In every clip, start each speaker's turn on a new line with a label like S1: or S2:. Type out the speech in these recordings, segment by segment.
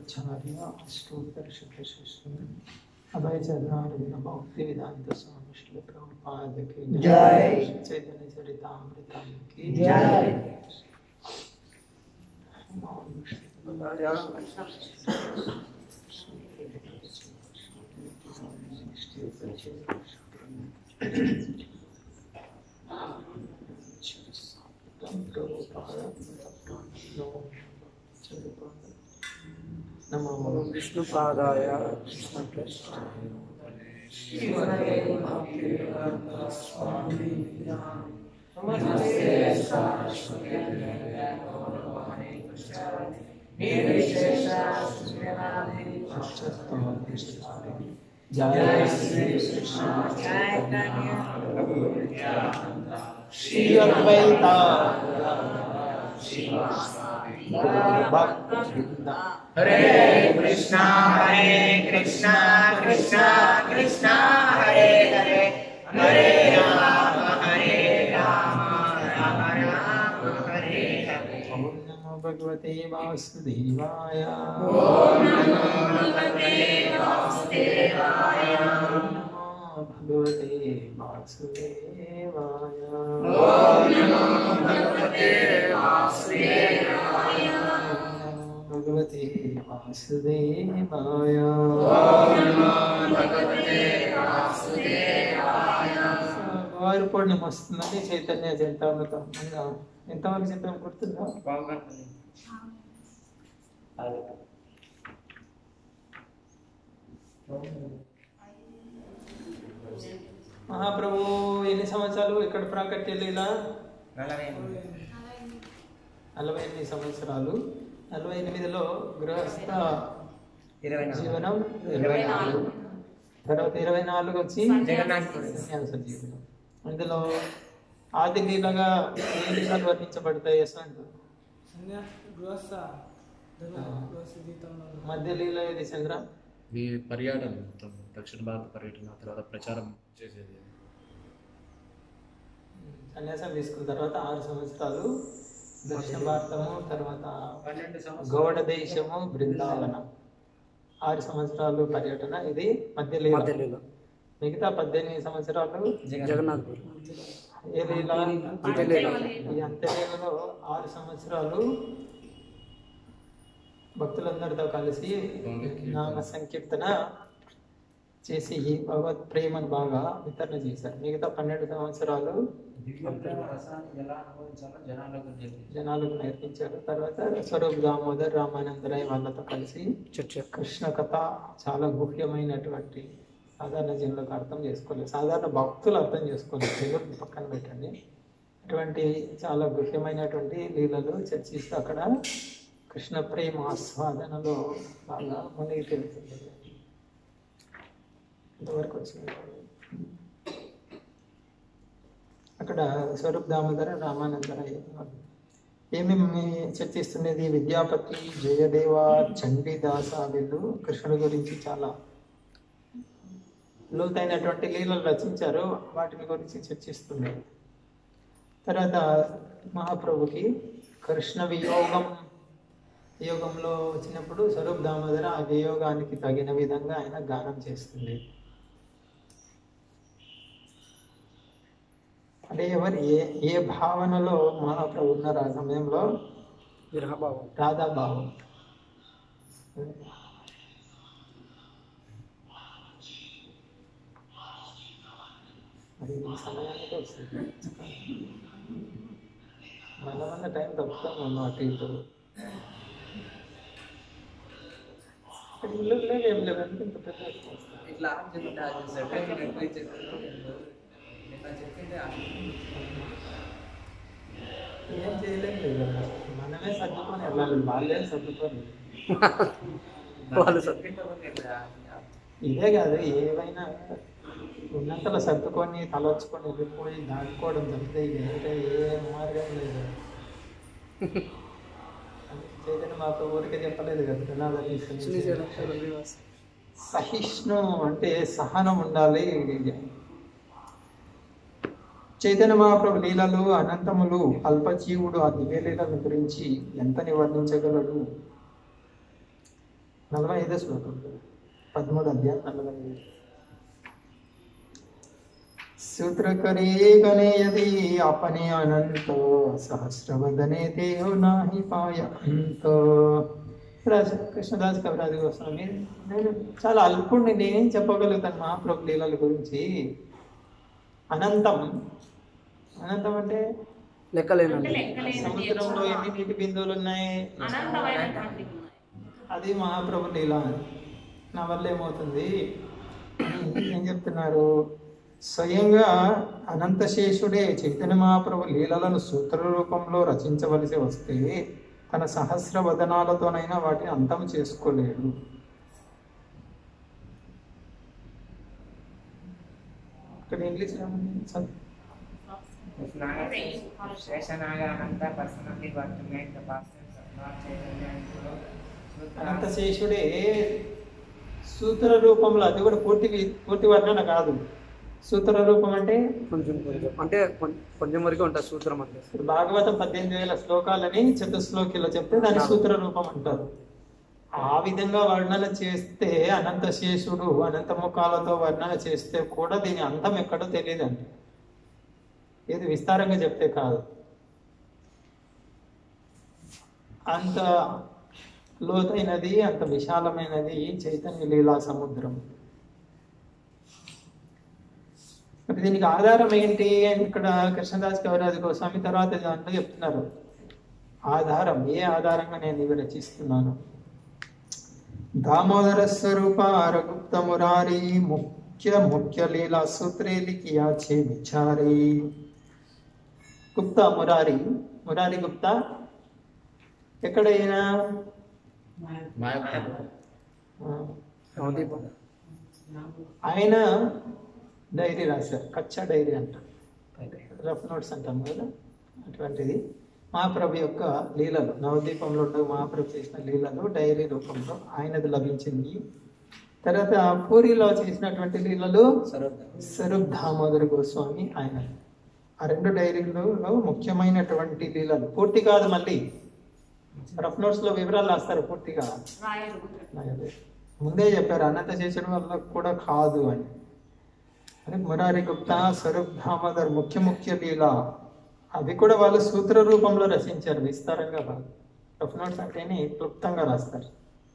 S1: ఆచార్య అష్టోత్తర శతశిష్యం అభయచరణారవింద భక్తి వేదాంత స్వామి శ్రీ ప్రభుపాదకి
S2: జై.
S1: చైతన్య చరితామృతం కి
S2: జై.
S1: ఓం విష్ణు నమో
S2: విష్ణుపాదాయ కృష్ణ
S1: జయ శ్రీ కృష్ణ శ్రీ అద్వైత
S3: హరే కృష్ణ హరే కృష్ణ కృష్ణ కృష్ణ హరే హరే హరే రామ హరే రామ రామ రామ హరే హరే
S1: ఓం నమో భగవతే వాసుదేవాయ
S3: ఓం నమో భగవతే వాసుదేవాయ
S1: ఓం నమో భగవతే వాసుదేవాయ
S3: ఓం నమో భగవతే వాసుదేవాయ
S1: ఓం నమో భగవతే వాసుదేవాయ
S3: ఓం నమో భగవతే వాసుదేవాయ
S1: వారు పూర్ణిమ వస్తుందని చైతన్య చరితామృతం ఇంకా ఎంతవరకు చెప్పాము గుర్తుందా మహాప్రభు ఎన్ని సంవత్సరాలు ఇక్కడ ప్రాకట్య లీల నలభై ఎనిమిది సంవత్సరాలు నలభై ఎనిమిదిలో గృహస్థ
S3: ఇరవై
S1: జీవనం ఇరవై నాలుగు తర్వాత ఇరవై నాలుగు వచ్చి
S3: జగన్నాథపురి.
S1: సన్యాస జీవనం ఇందులో ఆది లీలగా ఏ లీలలు వర్ణించబడతాయి యశ్వంత్
S4: గృహస్థ
S1: ఆ.
S4: గృహస్థ జీవితంలో
S1: మధ్య లీల ఇది చంద్ర
S5: ఈ పర్యటన మొత్తం దక్షిణ భారత పర్యటన తర్వాత ప్రచారం చేసేది
S1: సన్యాసం తీసుకున్న తర్వాత ఆరు సంవత్సరాలు దక్షిణ భారతము తర్వాత
S3: పన్నెండు
S1: గౌడ దేశము బృందావనం ఆరు సంవత్సరాలు పర్యటన ఇది మధ్య లీల
S2: మధ్యలీల
S1: మిగతా పద్దెనిమిది సంవత్సరాలు
S2: జగన్నాథ్పూర్
S1: ఏ లీల
S2: అంత్యలీల.
S1: ఈ అంత్యలీలలో ఆరు సంవత్సరాలు భక్తులందరితో కలిసి నామ సంకీర్తన చేసి భగవత్ ప్రేమను బాగా వితరణ చేశారు మిగతా పన్నెండు సంవత్సరాలు
S3: ఎలా అనుభవించాలో జనాలకు తెలియదు
S1: జనాలకు నేర్పించారు తర్వాత స్వరూప్ దామోదర్ రామానందరాయ్ వాళ్ళతో కలిసి
S2: చర్చ
S1: కృష్ణ కథ చాలా గుహ్యమైనటువంటి సాధారణ జనులకు అర్థం చేసుకోలేదు సాధారణ భక్తులు అర్థం చేసుకోలేదు దేవుడిని పక్కన పెట్టండి అటువంటి చాలా గుహ్యమైనటువంటి లీలలు చర్చిస్తూ అక్కడ కృష్ణ ప్రేమ ఆస్వాదనలో బాగా మునిగి తెలుస్తుంది ఇంతవరకు వచ్చింది అక్కడ స్వరూప్ దామోదర రామానందరాయ ఏమేమి చర్చిస్తున్నది విద్యాపతి జయదేవ చండీదాస వీళ్ళు కృష్ణుడి గురించి చాలా లోతైనటువంటి లీలలు రచించారు వాటిని గురించి చర్చిస్తున్నాయి తర్వాత మహాప్రభుకి కృష్ణ వియోగం వియోగంలో వచ్చినప్పుడు స్వరూప్ దామోదర ఆ వియోగానికి తగిన విధంగా ఆయన గానం చేస్తుంది అంటే ఎవరు ఏ ఏ భావనలో మహాప్రభు ఉన్నారు ఆ సమయంలో
S2: విరహభావం
S1: రాధాభావం మరి ఈ సమయానికి వస్తుంది మన వల్ల టైం తప్పుతాం మనం అటు ఇటు ఇక్కడ ఇల్లు లేవు ఏం లేవు ఎందుకు ఇంత పెద్ద వస్తుంది
S3: ఇట్లా చెప్తా సర్టిఫికేట్ ఎక్కువ ఇచ్చేసారు నిన్న చెప్పింది
S1: ఏం చేయలేం లేదు కదా మనమే సర్దుకొని వెళ్ళాలి వాళ్ళే సర్దుకోరు
S2: వాళ్ళు సత్
S1: ఇదే కాదు ఏవైనా ఉన్నంతలో సర్దుకొని తలొచ్చుకొని వెళ్ళిపోయి దాటుకోవడం తప్పితే ఇక వేరే ఏ మార్గం లేదు చైతన్య మాకు ఊరికే చెప్పలేదు కదా ప్రనాదాలు
S2: శ్రీశైలం శ్రీనివాస్.
S1: సహిష్ణు అంటే సహనం ఉండాలి చైతన్య మహాప్రభు లీలలు అనంతములు అల్పజీవుడు ఆ దివ్య లీలల గురించి ఎంత నివర్ణించగలడు నలభై ఐదో శ్లోకం పదమూడు అధ్యాయం నలభై ఐదు సూత్రకరే గణే యది అపనే అనంతో సహస్రవదనే దేహో నాహి పాయ అంతో రాజ- కృష్ణదాస్ కవిరాజు గోస్వామి నేను చాలా అల్పుణ్ణి నేనేం చెప్పగలుగుతాను మహాప్రభు లీలల గురించి అనంతం అనంతం అంటే
S2: లెక్కలేనండి
S1: సముద్రంలో ఎన్ని నీటి బిందువులు ఉన్నాయి
S6: అనంతమైనటువంటి ఉన్నాయి.
S1: అది మహాప్రభు లీల నా వల్ల ఏమవుతుంది అని ఏం చెప్తున్నారు స్వయంగా అనంతశేషుడే చైతన్య మహాప్రభు లీలలను సూత్ర రూపంలో రచించవలసి వస్తే తన సహస్ర వదనాలతోనైనా వాటిని అంతం చేసుకోలేడు ఇక్కడ ఇంగ్లీష్ ఏముంది? చదువు.
S3: If Naga, Sheshanaga Ananta personally got to make the pastors of Lord Chaitanya and Guru Sutra.
S1: అనంతశేషుడే సూత్ర రూపంలో అది కూడా పూర్తి పూర్తి వర్ణన కాదు సూత్ర రూపం అంటే
S2: కొంచెం కొంచెం అంటే కొం- కొంచెం వరకు ఉంటుంది సూత్రం అంటే
S1: ఇప్పుడు భాగవతం పద్దెనిమిది వేల శ్లోకాలని చతుశ్లోకిలో చెప్తే దాన్ని సూత్ర రూపం అంటారు ఆ విధంగా వర్ణన చేస్తే అనంత శేషుడు అనంత ముఖాలతో వర్ణన చేస్తే కూడా దీని అంతం ఎక్కడో తెలియదండి ఇది విస్తారంగా చెప్తే కాదు అంత లోతైనది అంత విశాలమైనది చైతన్య లీలా సముద్రం మరి దీనికి ఆధారం ఏంటి అని ఇక్కడ కృష్ణదాస్ కవిరాజు గోస్వామి తర్వాత దాంట్లో చెప్తున్నారు ఆధారం ఏ ఆధారంగా నేను ఇవి రచిస్తున్నాను దామోదర స్వరూప రగుప్త మురారి ముఖ్య ముఖ్య లీలా సూత్రే లిఖియాచే విచారి గుప్తా మురారి మురారి గుప్తా ఎక్కడైనా
S5: మాయా
S1: ఆ,
S2: నవదీపం
S1: ఆయన డైరీ రాశారు కచ్చా డైరీ అంటారు రఫ్ నోట్స్ అంటాం కదా అటువంటిది మహాప్రభు యొక్క లీలలు నవదీపంలో ఉండే మహాప్రభు చేసిన లీలలు డైరీ రూపంలో ఆయనది లభించింది తర్వాత పూరిలో చేసినటువంటి లీలలు స్వరూప్ దామోదర గోస్వామి ఆయన ఆ రెండు డైరీలలో ముఖ్యమైనటువంటి లీలలు పూర్తి కాదు మళ్ళీ రఫ్ నోట్స్ లో వివరాలు రాస్తారు పూర్తిగా
S6: రాయరు
S1: అదే. ముందే చెప్పారు అనంత చేసిన వల్ల కూడా కాదు అని అని మురారి గుప్తా స్వరూప్ దామోదర్ ముఖ్య ముఖ్య లీల అవి కూడా వాళ్ళు సూత్ర రూపంలో రచించారు విస్తారంగా కాదు రఫ్ నోట్స్ అంటేనే క్లుప్తంగా రాస్తారు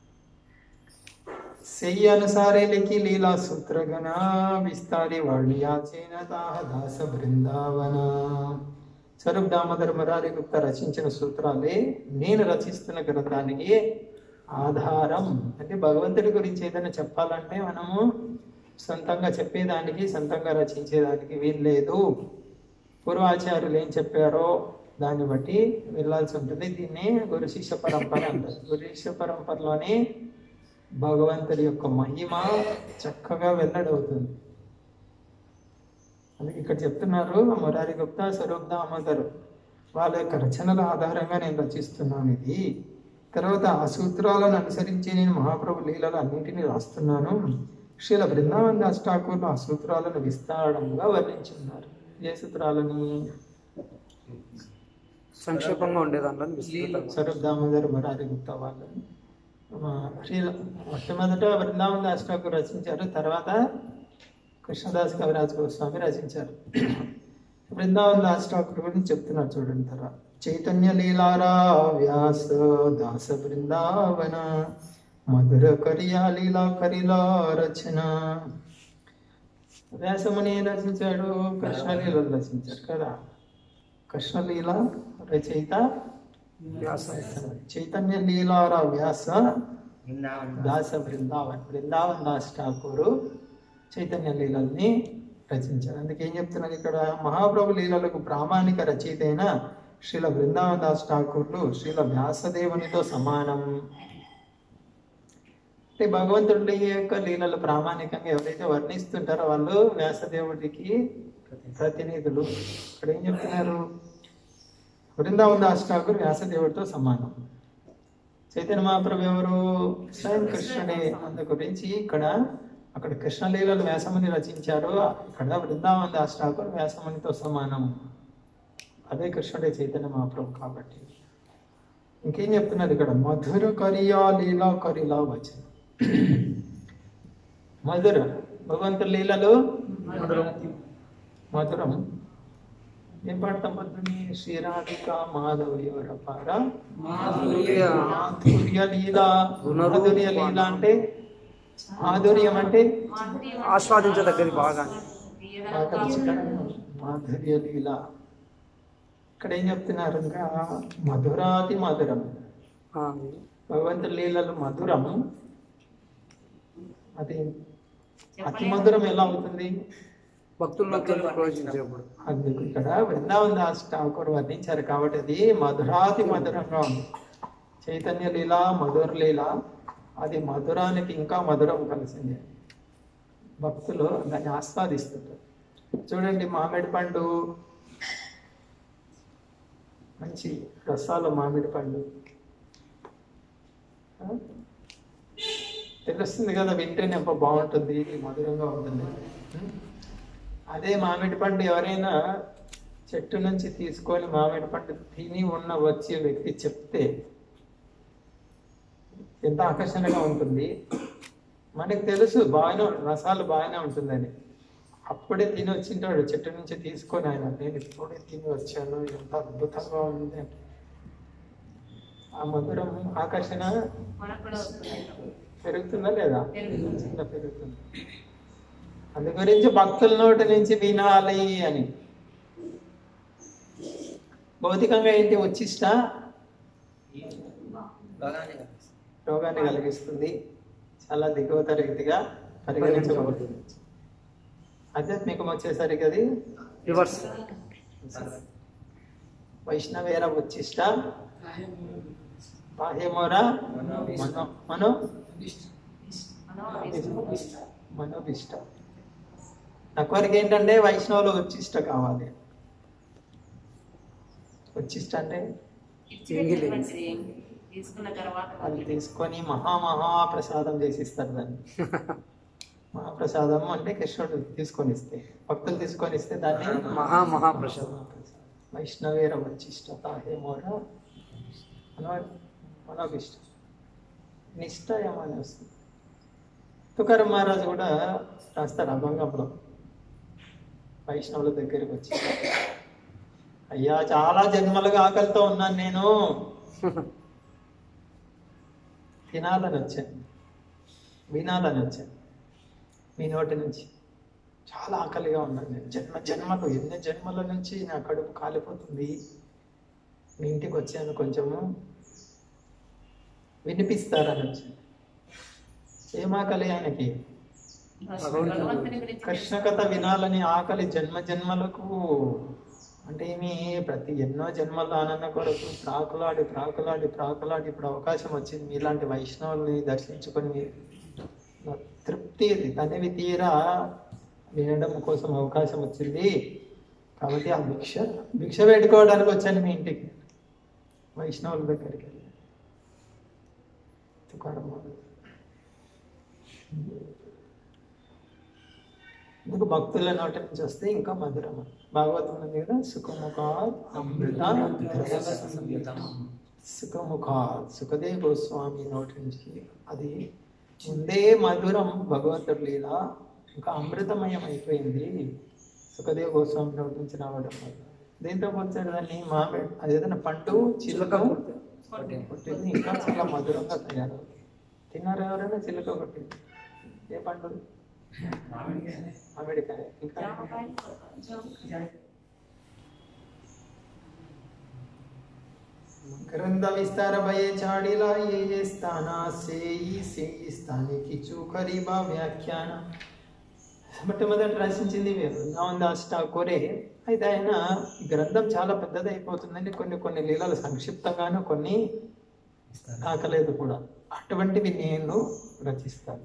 S1: సెయ్యి అనుసారే లిఖి లీలా సూత్రగణ విస్తారి వర్ణియాచేన తాహ దాస బృందావన స్వరూప్ దామోదర్ మురారి గుప్తా రచించిన సూత్రాలే నేను రచిస్తున్న గ్రంథానికి ఆధారం అంటే భగవంతుడి గురించి ఏదైనా చెప్పాలంటే మనము సొంతంగా చెప్పేదానికి సొంతంగా రచించేదానికి వీల్లేదు పూర్వాచార్యులు ఏం చెప్పారో దాన్ని బట్టి వెళ్ళాల్సి ఉంటుంది దీన్ని గురు శిష్య పరంపర అంటారు గురు శిష్య పరంపరలోనే భగవంతుడి యొక్క మహిమ చక్కగా వెల్లడవుతుంది అందుకే ఇక్కడ చెప్తున్నారు మురారి గుప్తా స్వరూప్ దామోదర్ వాళ్ళ యొక్క రచనల ఆధారంగా నేను రచిస్తున్నాను ఇది తర్వాత ఆ సూత్రాలను అనుసరించి నేను మహాప్రభు లీలలు అన్నింటినీ రాస్తున్నాను శ్రీల బృందావన్ దాస్ ఠాకూర్ ఆ సూత్రాలను విస్తారంగా వర్ణించున్నారు ఏ సూత్రాలని
S2: సంక్షేపంగా ఉండే దాంట్లో విస్తృతంగా
S1: స్వరూప్ దామోదర్ మురారి గుప్తా వాళ్ళని మా శ్రీల మొట్టమొదట బృందావన్ దాస్ ఠాకూర్ రచించారు తర్వాత కృష్ణదాస్ కవిరాజ్ గోస్వామి రచించారు బృందావన్ దాస్ ఠాకూర్ గురించి చెప్తున్నారు చూడండి తర్వాత చైతన్య లీలారా వ్యాస దాస బృందావన మధుర కరియా లీలా కరిలా రచన వ్యాసముని ఏం రచించాడు కృష్ణలీలలు రచించారు కదా కృష్ణలీల రచయిత
S2: వ్యాస
S1: చైతన్య లీలారా వ్యాస
S3: Vrindavan.
S1: దాస బృందావన్ బృందావన్ దాస్ ఠాకూరు చైతన్య లీలల్ని రచించారు అందుకే ఏం చెప్తున్నారు ఇక్కడ మహాప్రభు లీలలకు ప్రామాణిక రచయిత అయిన శ్రీల బృందావన్ దాస్ ఠాకూర్లు శ్రీల వ్యాసదేవునితో సమానం అంటే భగవంతుడి యొక్క లీలలు ప్రామాణికంగా ఎవరైతే వర్ణిస్తుంటారో వాళ్ళు వ్యాసదేవుడికి ప్రతినిధులు ఇక్కడ ఏం చెప్తున్నారు బృందావన్ దాస్ ఠాకూర్ వ్యాసదేవుడితో సమానం చైతన్య మహాప్రభు ఎవరు స్వయం కృష్ణుడే అందు గురించి ఇక్కడ అక్కడ కృష్ణలీలలు వ్యాసముని రచించారు ఇక్కడ బృందావన్ దాస్ ఠాకూర్ వ్యాసమునితో సమానం అదే కృష్ణుడే చైతన్య మహాప్రభు కాబట్టి ఇంకేం చెప్తున్నారు ఇక్కడ మధుర కరియా లీలా కరిలా వచనం మధురం భగవంతుడి లీలలు మధురం ఏం పాడతాం పొద్దుని శ్రీరాధిక మాధవయోర పార
S2: మాధుర్య
S1: మాధుర్య లీల
S2: గుణరూప
S1: మాధుర్య లీల అంటే మాధుర్యం అంటే
S2: ఆస్వాదించదగ్గది బాగా
S1: బాగా రుచికరంగా ఉంది. మాధుర్య లీల ఇక్కడ ఏం చెప్తున్నారు ఇంకా మధురాతి మధురం
S2: ఆ,
S1: భగవంతుడి లీలలు మధురం అది అతి మధురం ఎలా అవుతుంది
S2: భక్తుల్లోకి వెళ్ళి ప్రవేశించేప్పుడు
S1: అందుకు ఇక్కడ బృందావన్ దాస్ ఠాకూర్ వర్ణించారు కాబట్టి అది మధురాతి మధురంగా ఉంది చైతన్య లీల మధుర లీల అది మధురానికి ఇంకా మధురం కలిసింది భక్తులు దాన్ని ఆస్వాదిస్తుంటారు చూడండి మామిడి పండు మంచి రసాలు మామిడి పండు ఆ? తెలుస్తుంది కదా వింటేనే అబ్బా బాగుంటుంది మధురంగా ఉంటుంది ఉం? అదే మామిడి పండు ఎవరైనా చెట్టు నుంచి తీసుకొని మామిడి పండు తిని ఉన్న వచ్చే వ్యక్తి చెప్తే ఎంత ఆకర్షణగా ఉంటుంది మనకు తెలుసు బాగానే రసాలు బాగానే ఉంటుందని అప్పుడే తిని వచ్చింటాడు చెట్టు నుంచి తీసుకొని ఆయన నేను ఇప్పుడే తిని వచ్చాను ఎంత అద్భుతంగా ఉంది అంటే ఆ మధురం ఆకర్షణ
S6: మనకు కూడా వస్తుంది
S1: పెరుగుతుందా లేదా
S6: పెరుగుతుంది.
S1: చిన్న పెరుగుతుంది అందు గురించి భక్తుల నోటి నుంచి వినాలి అని భౌతికంగా ఏంటి వచ్చిష్ట రోగాన్ని కలిగిస్తుంది చాలా దిగువ తరగతిగా పరిగణించబడుతుంది ఆధ్యాత్మికం వచ్చేసరికి అది
S2: రివర్స్
S1: వైష్ణవేర వచ్చిష్ట బాహ్యమోరా మనో మనో మనోభిష్ట తక్కువరికి ఏంటంటే వైష్ణవులు వచ్చిష్ట కావాలి వచ్చిష్ట అంటే
S6: ఇచ్చిపెట్టేది మంచిది. తీసుకున్న తర్వాత
S1: వాళ్ళు తీసుకొని మహా మహా ప్రసాదం చేసిస్తారు దాన్ని మహాప్రసాదం అంటే కృష్ణుడు తీసుకొని ఇస్తే భక్తులు తీసుకొని ఇస్తే దాన్ని
S2: మహా మహాప్రసాదం
S1: వైష్ణవేర వచ్చిష్టత హేమోర మనో మనోభిష్ట నిష్ట ఏమని వస్తుంది తుకారం మహారాజు కూడా రాస్తారు అభంగంలో వైష్ణవుల దగ్గరికి వచ్చి అయ్యా చాలా జన్మలుగా ఆకలితో ఉన్నాను నేను తినాలని వచ్చాను వినాలని వచ్చాను మీ నోటి నుంచి చాలా ఆకలిగా ఉన్నాను నేను జన్మ జన్మలు ఎన్ని జన్మల నుంచి నా కడుపు కాలిపోతుంది మీ ఇంటికి వచ్చాను కొంచెము వినిపిస్తారని వచ్చాను ఏం ఆకలి ఆయనకి
S6: భగవంతుని గురించి
S1: కృష్ణ కథ వినాలని ఆకలి జన్మ జన్మలకు అంటే ఏమి ప్రతి ఎన్నో జన్మల ఆనంద కొరకు ప్రాకులాడి ప్రాకులాడి ప్రాకులాడి ఇప్పుడు అవకాశం వచ్చింది మీలాంటి వైష్ణవుల్ని దర్శించుకొని మీ- తృప్తి తనివి తీరా వినడం కోసం అవకాశం వచ్చింది కాబట్టి ఆ భిక్ష భిక్ష పెట్టుకోవడానికి వచ్చాను మీ ఇంటికి వైష్ణవుల దగ్గరికి వెళ్ళి తుకారం మహారాజ్. ఎందుకు భక్తుల నోటి నుంచి వస్తే ఇంకా మధురం భాగవతం ఉంది కదా సుఖముఖ అమృత సుఖముఖ సుఖదేవ్ గోస్వామి నోటి నుంచి అది ముందే మధురం భగవంతుడి లీల ఇంకా అమృతమయం అయిపోయింది సుఖదేవ్ గోస్వామి నోటి నుంచి రావడం వల్ల దీంతో పోల్చాడు దాన్ని మామిడి అది ఏదైనా పండు చిలుక కొట్టింది ఇంకా చాలా మధురంగా తయారవుతుంది తిన్నారా ఎవరైనా చిలుక కొట్టింది ఏ పండు మామిడికాయ ఇంకా గ్రంథ విస్తార భయే చాడిలా ఏ ఏ స్థాన సేయి సేయి స్థానికి చూకరిబా వ్యాఖ్యాన మొట్టమొదటి రచించింది వృందావన్ దాస్ ఠాకూరే అయితే ఆయన ఈ గ్రంథం చాలా పెద్దది అయిపోతుందని కొన్ని కొన్ని లీలలు సంక్షిప్తంగాను కొన్ని తాకలేదు కూడా అటువంటివి నేను రచిస్తాను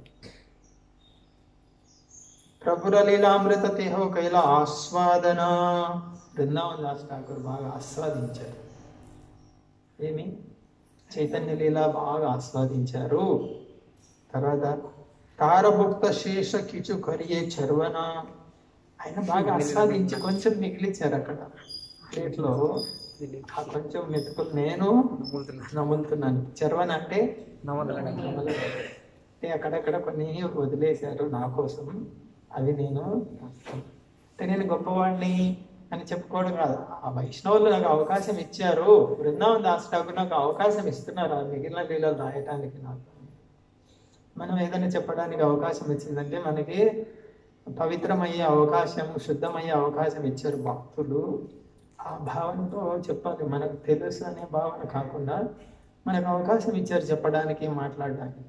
S1: ప్రభుర లీలామృత దేహో కైల ఆస్వాదన బృందావన్ దాస్ ఠాకూర్ బాగా ఆస్వాదించారు ఏమి చైతన్య లీల బాగా ఆస్వాదించారు తర్వాత తారభుక్త శేష కిచు కరియే చర్వన ఆయన బాగా ఆస్వాదించి కొంచెం మిగిలిచ్చారు అక్కడ ప్లేట్లో ఆ కొంచెం మెతుకులు నేను
S2: నమ్ముతున్నాను
S1: నములుతున్నాను చర్వన అంటే
S2: నమ్మదలండి
S1: నమలడం. అంటే అక్కడక్కడ కొన్ని వదిలేశారు నా కోసం అవి నేను రాస్తాను. అంటే నేను గొప్పవాడిని అని చెప్పుకోవడం కాదు ఆ వైష్ణవులు నాకు అవకాశం ఇచ్చారు బృందావన్ దాస్ ఠాకూర్ నాకు అవకాశం ఇస్తున్నారు ఆ మిగిలిన లీలలు రాయటానికి నాకు మనం ఏదైనా చెప్పడానికి అవకాశం ఇచ్చిందంటే మనకి పవిత్రమయ్యే అవకాశం శుద్ధమయ్యే అవకాశం ఇచ్చారు భక్తులు ఆ భావనతో చెప్పాలి మనకు తెలుసు అనే భావన కాకుండా మనకు అవకాశం ఇచ్చారు చెప్పడానికి మాట్లాడడానికి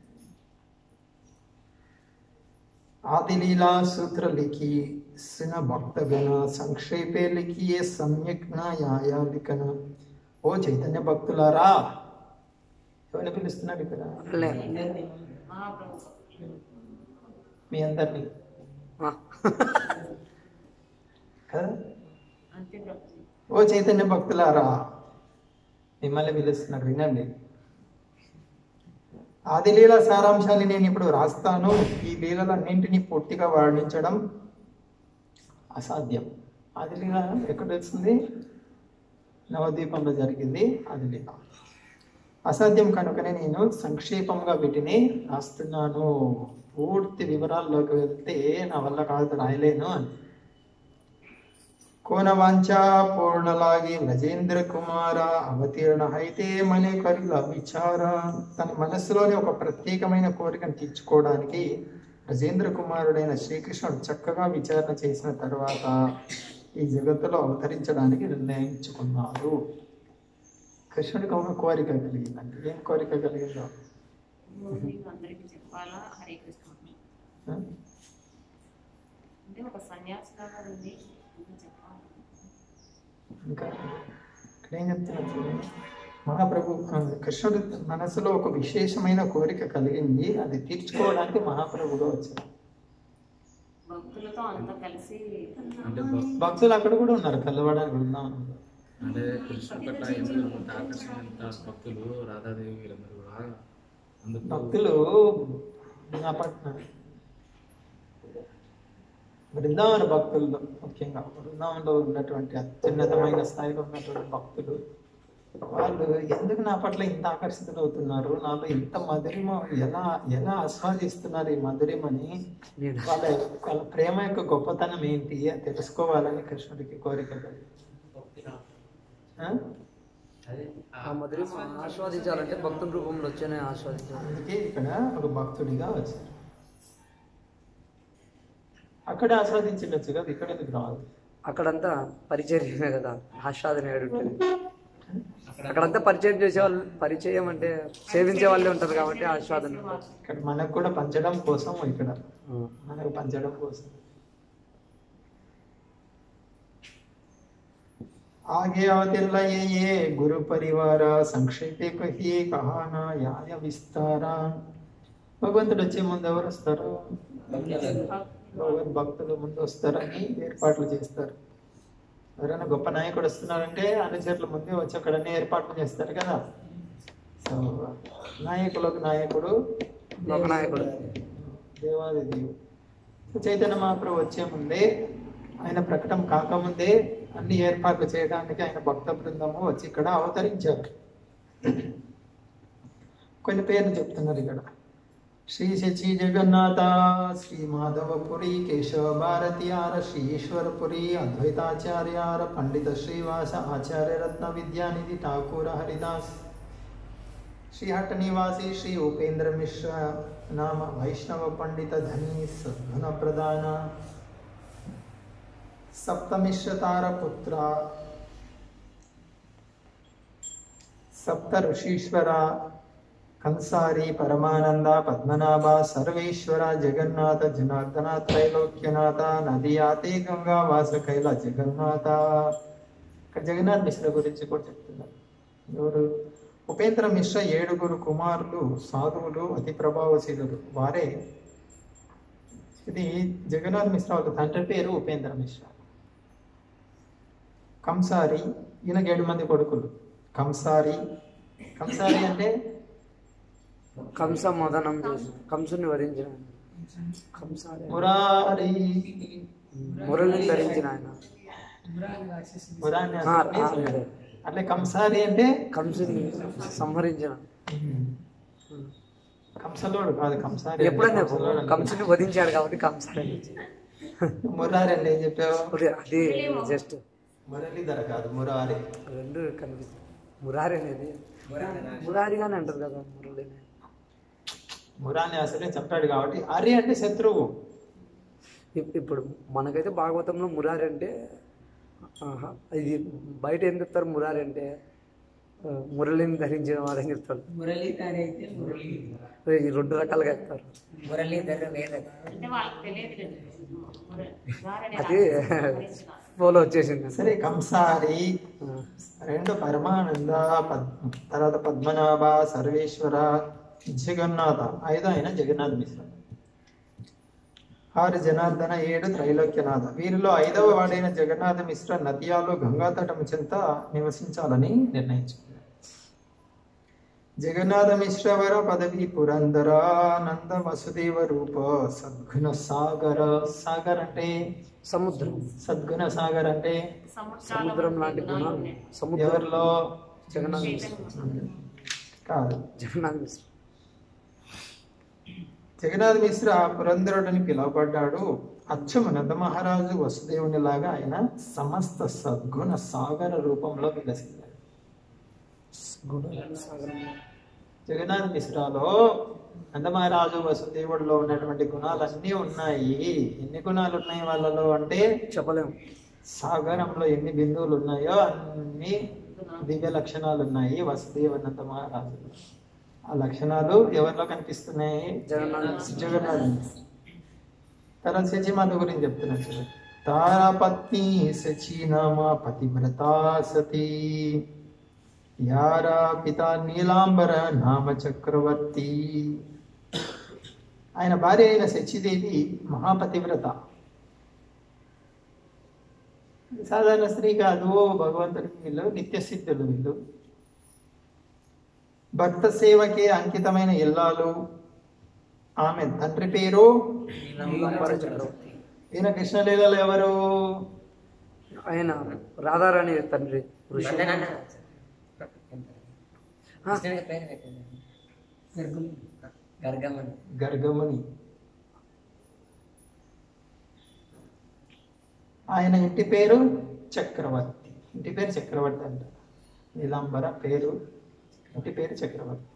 S1: आदिलीला सूत्र लिखी सिन भक्तगण संक्षेपे लिखिए सम्यक న్యాయ లిఖన ఓ చైతన్య భక్తులారా ఎవరిని పిలుస్తున్నాడు ఇక్కడ
S2: లే
S6: మహాప్రభు
S1: మీ అందరినీ
S2: ఆ.
S1: కదా
S6: అంతే ప్రభుజీ
S1: ఓ చైతన్య భక్తులారా మిమ్మల్ని పిలుస్తున్నారు వినండి ఆది లీల సారాంశాన్ని నేను ఇప్పుడు రాస్తాను ఈ లీలలన్నింటినీ పూర్తిగా వర్ణించడం అసాధ్యం ఆది లీల ఎక్కడ వచ్చింది నవద్వీపంలో జరిగింది ఆది లీల అసాధ్యం కనుకనే నేను సంక్షేపంగా వీటిని రాస్తున్నాను పూర్తి వివరాల్లోకి వెళ్తే నా వల్ల కాదు రాయలేను అని కోనవాంఛ పూర్ణలాగి వ్రజేంద్ర కుమార అవతీర్ణ అయితే మనే కరుల విచార తన మనస్సులోని ఒక ప్రత్యేకమైన కోరికను తీర్చుకోవడానికి వ్రజేంద్ర కుమారుడైన శ్రీకృష్ణుడు చక్కగా విచారణ చేసిన తర్వాత ఈ జగత్తులో అవతరించడానికి నిర్ణయించుకున్నాడు కృష్ణుడికి ఒక కోరిక కలిగిందండి ఏం కోరిక కలిగిందో
S6: మీకు అందరికీ చెప్పాలా హరే కృష్ణ అని.
S1: ఆ?
S6: అంటే ఒక సన్యాసిలాగా ఉంది ఇంకా చెప్పాలి
S1: ఇంకా ఇక్కడ ఏం చెప్తున్నారు చూడండి మహాప్రభు ఆ, కృష్ణుడు మనసులో ఒక విశేషమైన కోరిక కలిగింది అది తీర్చుకోవడానికి మహాప్రభుగా వచ్చారు
S6: భక్తులతో అంతా కలిసి
S5: అంటే భక్-
S1: భక్తులు అక్కడ కూడా ఉన్నారు కలవడానికి బృందావనంలో
S5: అంటే కృష్ణ పట్ల ఎందుకు అంత ఆకర్షణ అంత భక్తులు రాధాదేవి వీళ్ళందరూ కూడా అందుకు
S1: భక్తులు నా పట్ల బృందావన భక్తులు ముఖ్యంగా బృందావనంలో ఉన్నటువంటి అత్యున్నతమైన స్థాయిలో ఉన్నటువంటి భక్తులు వాళ్ళు ఎందుకు నా పట్ల ఇంత ఆకర్షితులు అవుతున్నారు నాలో ఇంత మధురిమ ఎలా ఎలా ఆస్వాదిస్తున్నారు ఈ మధురిమని
S2: నేను
S1: వాళ్ళ వాళ్ళ ప్రేమ యొక్క గొప్పతనం ఏంటి అని తెలుసుకోవాలని కృష్ణుడికి కోరిక కలిగింది. ఆ?
S2: ఆ మధురి ఆస్వాదించాలంటే భక్తుల రూపంలో వచ్చేనే ఆస్వాదించాలి
S1: అందుకే ఇక్కడ ఒక భక్తుడిగా వచ్చారు అక్కడ ఆస్వాదించవచ్చు కదా ఇక్కడ ఎందుకు రాదు
S2: అక్కడంతా పరిచర్యమే కదా ఆస్వాదన ఏడుంటుంది అక్కడంతా పరిచయం చేసే వాళ్ళు పరిచయం అంటే సేవించే వాళ్ళే ఉంటారు కాబట్టి ఆస్వాదన
S1: ఇక్కడ మనకు కూడా పంచడం కోసం ఇక్కడ మనకు పంచడం కోసం आगे अवतीर्ला ये ये गुरु परिवार సంక్షేపే కహియే కహానా యాయ విస్తారా భగవంతుడు వచ్చే ముందు ఎవరు వస్తారు భగవద్ భక్తులు ముందు వస్తారని ఏర్పాట్లు చేస్తారు ఎవరైనా గొప్ప నాయకుడు వస్తున్నారంటే అనుచరులు ముందే వచ్చి అక్కడనే ఏర్పాట్లు చేస్తారు కదా సో నాయకులకు నాయకుడు
S2: లోకనాయకుడు
S1: దేవాది దేవుడు సో చైతన్య మహాప్రభు వచ్చే ముందే ఆయన ప్రకటన కాకముందే అన్ని ఏర్పాట్లు చేయడానికి ఆయన భక్త బృందము వచ్చి ఇక్కడ అవతరించారు కొన్ని పేర్లు చెప్తున్నారు ఇక్కడ శ్రీ శచి జగన్నాథ శ్రీ మాధవపురి కేశవ భారతీయార శ్రీ ఈశ్వరపురి అద్వైతాచార్యార పండిత శ్రీవాస ఆచార్య రత్న విద్యానిధి ఠాకూర హరిదాస్ श्रीहट निवासी श्री उपेंद्र मिश्र नाम वैष्णव पंडित धनी सद्गुण प्रदान सप्तमिश्र तार पुत्र सप्त ऋषीश्वर कंसारी परमानंद पद्मनाभ सर्वेश्वर जगन्नाथ जनार्दन त्रैलोक्यनाथ నదియాతే గంగా వాస కైల జగన్నాథ ఇక్కడ జగన్నాథ్ మిశ్ర గురించి కూడా చెప్తున్నారు ఎవరు ఉపేంద్ర మిశ్ర ఏడుగురు కుమారులు సాధువులు అతి ప్రభావశీలులు వారే ఇది జగన్నాథ్ మిశ్ర వాళ్ళ తండ్రి పేరు ఉపేంద్ర మిశ్ర కంసారి ఈయనకి ఏడు మంది కొడుకులు కంసారి కంసారి అంటే
S2: కంస మదనం చేసి కంసుని వధించిన ఆయన. కంస అదే.
S1: మురారి
S2: మురళిని ధరించిన ఆయన
S1: మురారి
S2: ఆ,
S1: అంటే
S2: ఆ, అదే.
S1: అట్లే కంసారి అంటే
S2: కంసుని సంహరించిన
S1: కంసలోడు కాదు కంసారి
S2: ఎప్పుడన్నా
S1: కంసలోడు అంటే.
S2: కంసుని వధించాడు కాబట్టి కంసారి
S1: మురారి అంటే ఏం చెప్పావు
S2: అది జస్ట్
S1: మురళీధర కాదు మురారి
S2: రెండు కనిపిస్తుంది మురారి అనేది మురారిగానే అంటారు కదా మురళిని
S1: మురాని అసలే చెప్పాడు కాబట్టి అరి అంటే శత్రువు
S2: ఇప్- ఇప్పుడు మనకైతే భాగవతంలో మురారి అంటే ఆహా, ఇది బయట ఏం చెప్తారు మురారి అంటే ఆ, మురళిని ధరించిన వాడని చెప్తారు
S3: మురళీధర్ అయితే మురళీ
S2: ఈ రెండు రకాలుగా చెప్తారు
S3: మురళీధర్ వేద
S6: అంటే వాళ్ళకి తెలియదు కదా ముర- గారనే
S2: అది
S6: రాజు.
S2: ఫోలో వచ్చేసింది
S1: సరే కంసారి
S2: ఆ,
S1: రెండు పరమానంద పద్ తర్వాత పద్మనాభ సర్వేశ్వర జగన్నాథ ఐదు ఆయన జగన్నాథ మిశ్ర ఆరు జనార్దన ఏడు త్రైలోక్యనాథ వీరిలో ఐదవ వాడైన జగన్నాథ మిశ్ర నదియాలో గంగా తటము చెంత నివసించాలని నిర్ణయించుకున్నారు జగన్నాథ మిశ్రవర పదవి పురందరానంద వసుదేవ రూప సద్గుణ సాగర సాగర్ అంటే
S2: సముద్రం
S1: సద్గుణ సాగర్ అంటే
S6: సముద్రాల
S2: సముద్రం
S6: మధ్య
S2: లాంటి
S6: గుణాలు
S2: గుణాలు
S6: ఉన్నాయి.
S2: సముద్రం
S1: ఎవరిలో
S2: జగన్నాథ మిశ్ర
S1: కాదు
S2: జగన్నాథ మిశ్ర
S1: జగన్నాథ్ మిశ్ర పురంధరుడని పిలువబడ్డాడు అచ్చము నంద మహారాజు వసుదేవుని లాగా ఆయన సమస్త సద్గుణ సాగర రూపంలో విలసిల్లాడు
S2: సాగరంలో
S1: జగన్నాథ్ మిశ్రాలో నందమహారాజు వసుదేవుడిలో ఉన్నటువంటి గుణాలన్నీ ఉన్నాయి ఎన్ని గుణాలు ఉన్నాయి వాళ్ళలో అంటే
S2: చెప్పలేము
S1: సాగరంలో ఎన్ని బిందువులు ఉన్నాయో అన్ని దివ్య లక్షణాలు ఉన్నాయి వసుదేవ నంద మహారాజు ఆ లక్షణాలు ఎవరిలో కనిపిస్తున్నాయి
S2: జగన్నాథ
S1: జగన్నాథ్ తర్వాత శచీమాత గురించి చెప్తున్నా చూడండి తారాపత్ని శచీనామ పతివ్రత సతీ యారా పిత నీలాంబర నామ చక్రవర్తి ఆయన భార్య అయిన శచీదేవి మహాపతివ్రత సాధారణ స్త్రీ కాదు భగవంతుడికి వీళ్ళు నిత్య సిద్ధులు వీళ్ళు భక్త సేవకి అంకితమైన ఇల్లాలు ఆమె తండ్రి పేరు
S2: నీలాంబర చక్రవర్తి
S1: ఈయన కృష్ణలీలలో ఎవరు
S2: ఆయన రాధారాణి తండ్రి ఋషి ఆ,
S3: గర్గమని
S1: గర్గముని ఆయన ఇంటి పేరు చక్రవర్తి ఇంటి పేరు చక్రవర్తి అంట నీలాంబర పేరు ఇంటి పేరు చక్రవర్తి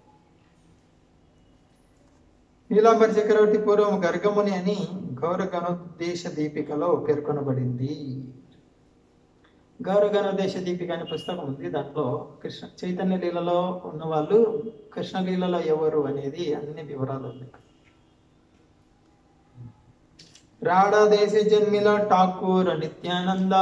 S1: నీలాంబర చక్రవర్తి పూర్వం గర్గముని అని గౌరగణోద్దేశ దీపికలో పేర్కొనబడింది గౌరగణోద్దేశ దీపిక అనే పుస్తకం ఉంది దాంట్లో కృష్ణ చైతన్య లీలలో ఉన్న వాళ్ళు కృష్ణ లీలలో ఎవరు అనేది అన్ని వివరాలు ఉన్నాయి రాడా దేశ జన్మిల ఠాకూర్ నిత్యానంద